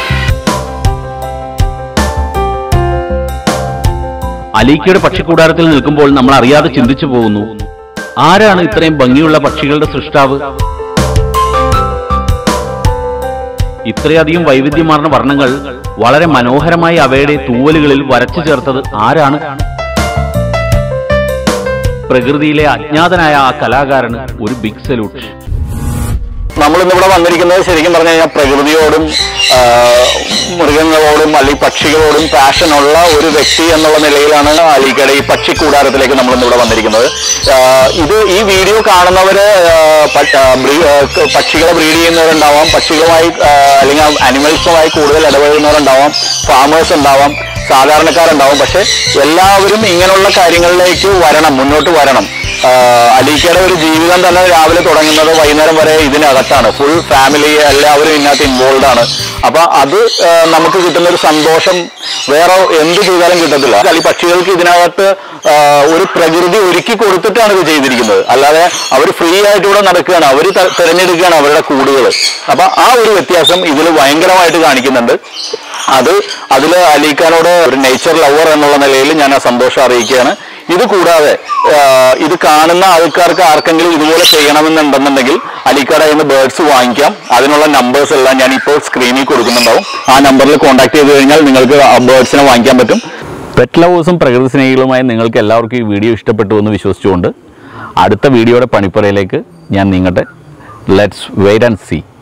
B: അലീക്കയുടെ പക്ഷിക്കൂടാരത്തിൽ നിൽക്കുമ്പോൾ നമ്മൾ അറിയാതെ ചിന്തിച്ചു പോകുന്നു ആരാണ് ഇത്രയും ഭംഗിയുള്ള പക്ഷികളുടെ സൃഷ്ടാവ് ഇത്രയധികം വൈവിധ്യമാർന്ന വർണ്ണങ്ങൾ വളരെ മനോഹരമായി അവയുടെ തൂവലുകളിൽ വരച്ചു ചേർത്തത് ആരാണ് പ്രകൃതിയിലെ അജ്ഞാതനായ ആ കലാകാരന് ഒരു ബിഗ് സല്യൂട്ട്
E: നമ്മൾ ഇന്നിവിടെ വന്നിരിക്കുന്നത് ശരിക്കും പറഞ്ഞു കഴിഞ്ഞാൽ പ്രകൃതിയോടും ആ, മൃഗങ്ങളോടും അല്ലെങ്കിൽ പക്ഷികളോടും പാഷനുള്ള ഒരു വ്യക്തി എന്നുള്ള നിലയിലാണ് അലീക്കയുടെ ഈ പക്ഷി കൂടാരത്തിലേക്ക് നമ്മൾ ഇന്നിവിടെ വന്നിരിക്കുന്നത് ആ, ഇത് ഈ വീഡിയോ കാണുന്നവര് ആ, പ- ആ, ബ്രീ- ആ, ക- പക്ഷികളെ ബ്രീഡ് ചെയ്യുന്നവരുണ്ടാവാം പക്ഷികളുമായി ആ, അല്ലെങ്കിൽ അനിമൽസുമായി കൂടുതൽ ഇടപെടുന്നവരുണ്ടാവാം ഫാമേഴ്സ് ഉണ്ടാവാം സാധാരണക്കാരുണ്ടാവും പക്ഷെ എല്ലാവരും ഇങ്ങനെയുള്ള കാര്യങ്ങളിലേക്ക് വരണം മുന്നോട്ട് വരണം ആഹ് അലീക്കയുടെ ഒരു ജീവിതം തന്നെ രാവിലെ തുടങ്ങുന്നത് വൈകുന്നേരം വരെ ഇതിനകത്താണ് ഫുൾ ഫാമിലി എല്ലാവരും ഇതിനകത്ത് ഇൻവോൾവ് ആണ് അപ്പൊ അത് ആഹ് നമുക്ക് കിട്ടുന്ന ഒരു സന്തോഷം വേറെ എന്ത് ചെയ്താലും കിട്ടത്തില്ല കളി പക്ഷികൾക്ക് ഇതിനകത്ത് ആഹ് ഒരു പ്രകൃതി ഒരുക്കി കൊടുത്തിട്ടാണ് ഇത് ചെയ്തിരിക്കുന്നത് അല്ലാതെ അവർ ഫ്രീ ആയിട്ട് ഇവിടെ നടക്കുകയാണ് അവർ തിരഞ്ഞെടുക്കുകയാണ് അവരുടെ കൂടുകൾ അപ്പൊ ആ ഒരു വ്യത്യാസം ഇതിൽ ഭയങ്കരമായിട്ട് കാണിക്കുന്നുണ്ട് അത് അതിൽ അലീഖാനോട് ഒരു നേച്ചർ ലവർ എന്നുള്ള നിലയിൽ ഞാൻ ആ സന്തോഷം അറിയിക്കുകയാണ് ഇത് കൂടാതെ ആ, ഇത് കാണുന്ന ആൾക്കാർക്ക് ആർക്കെങ്കിലും ഇതുപോലെ ചെയ്യണമെന്നുണ്ടെന്നുണ്ടെങ്കിൽ അലിക്കാടെ നിന്ന് ബേർഡ്സ് വാങ്ങിക്കാം അതിനുള്ള നമ്പേഴ്സ് എല്ലാം ഞാൻ ഇപ്പോൾ സ്ക്രീനിൽ കൊടുക്കുന്നുണ്ടാവും ആ നമ്പറിൽ കോൺടാക്ട് ചെയ്ത് കഴിഞ്ഞാൽ നിങ്ങൾക്ക് ആ ബേർഡ്സിനെ വാങ്ങിക്കാൻ പറ്റും
B: പെറ്റ് ലവേഴ്സും പ്രകൃതി സ്നേഹികളുമായി നിങ്ങൾക്ക് എല്ലാവർക്കും ഈ വീഡിയോ ഇഷ്ടപ്പെട്ടു എന്ന് വിശ്വസിച്ചുകൊണ്ട് അടുത്ത വീഡിയോയുടെ പണിപ്പുരയിലേക്ക് ഞാൻ നീങ്ങട്ടെ ലെറ്റ്സ് വെയിറ്റ് ആൻഡ് സീ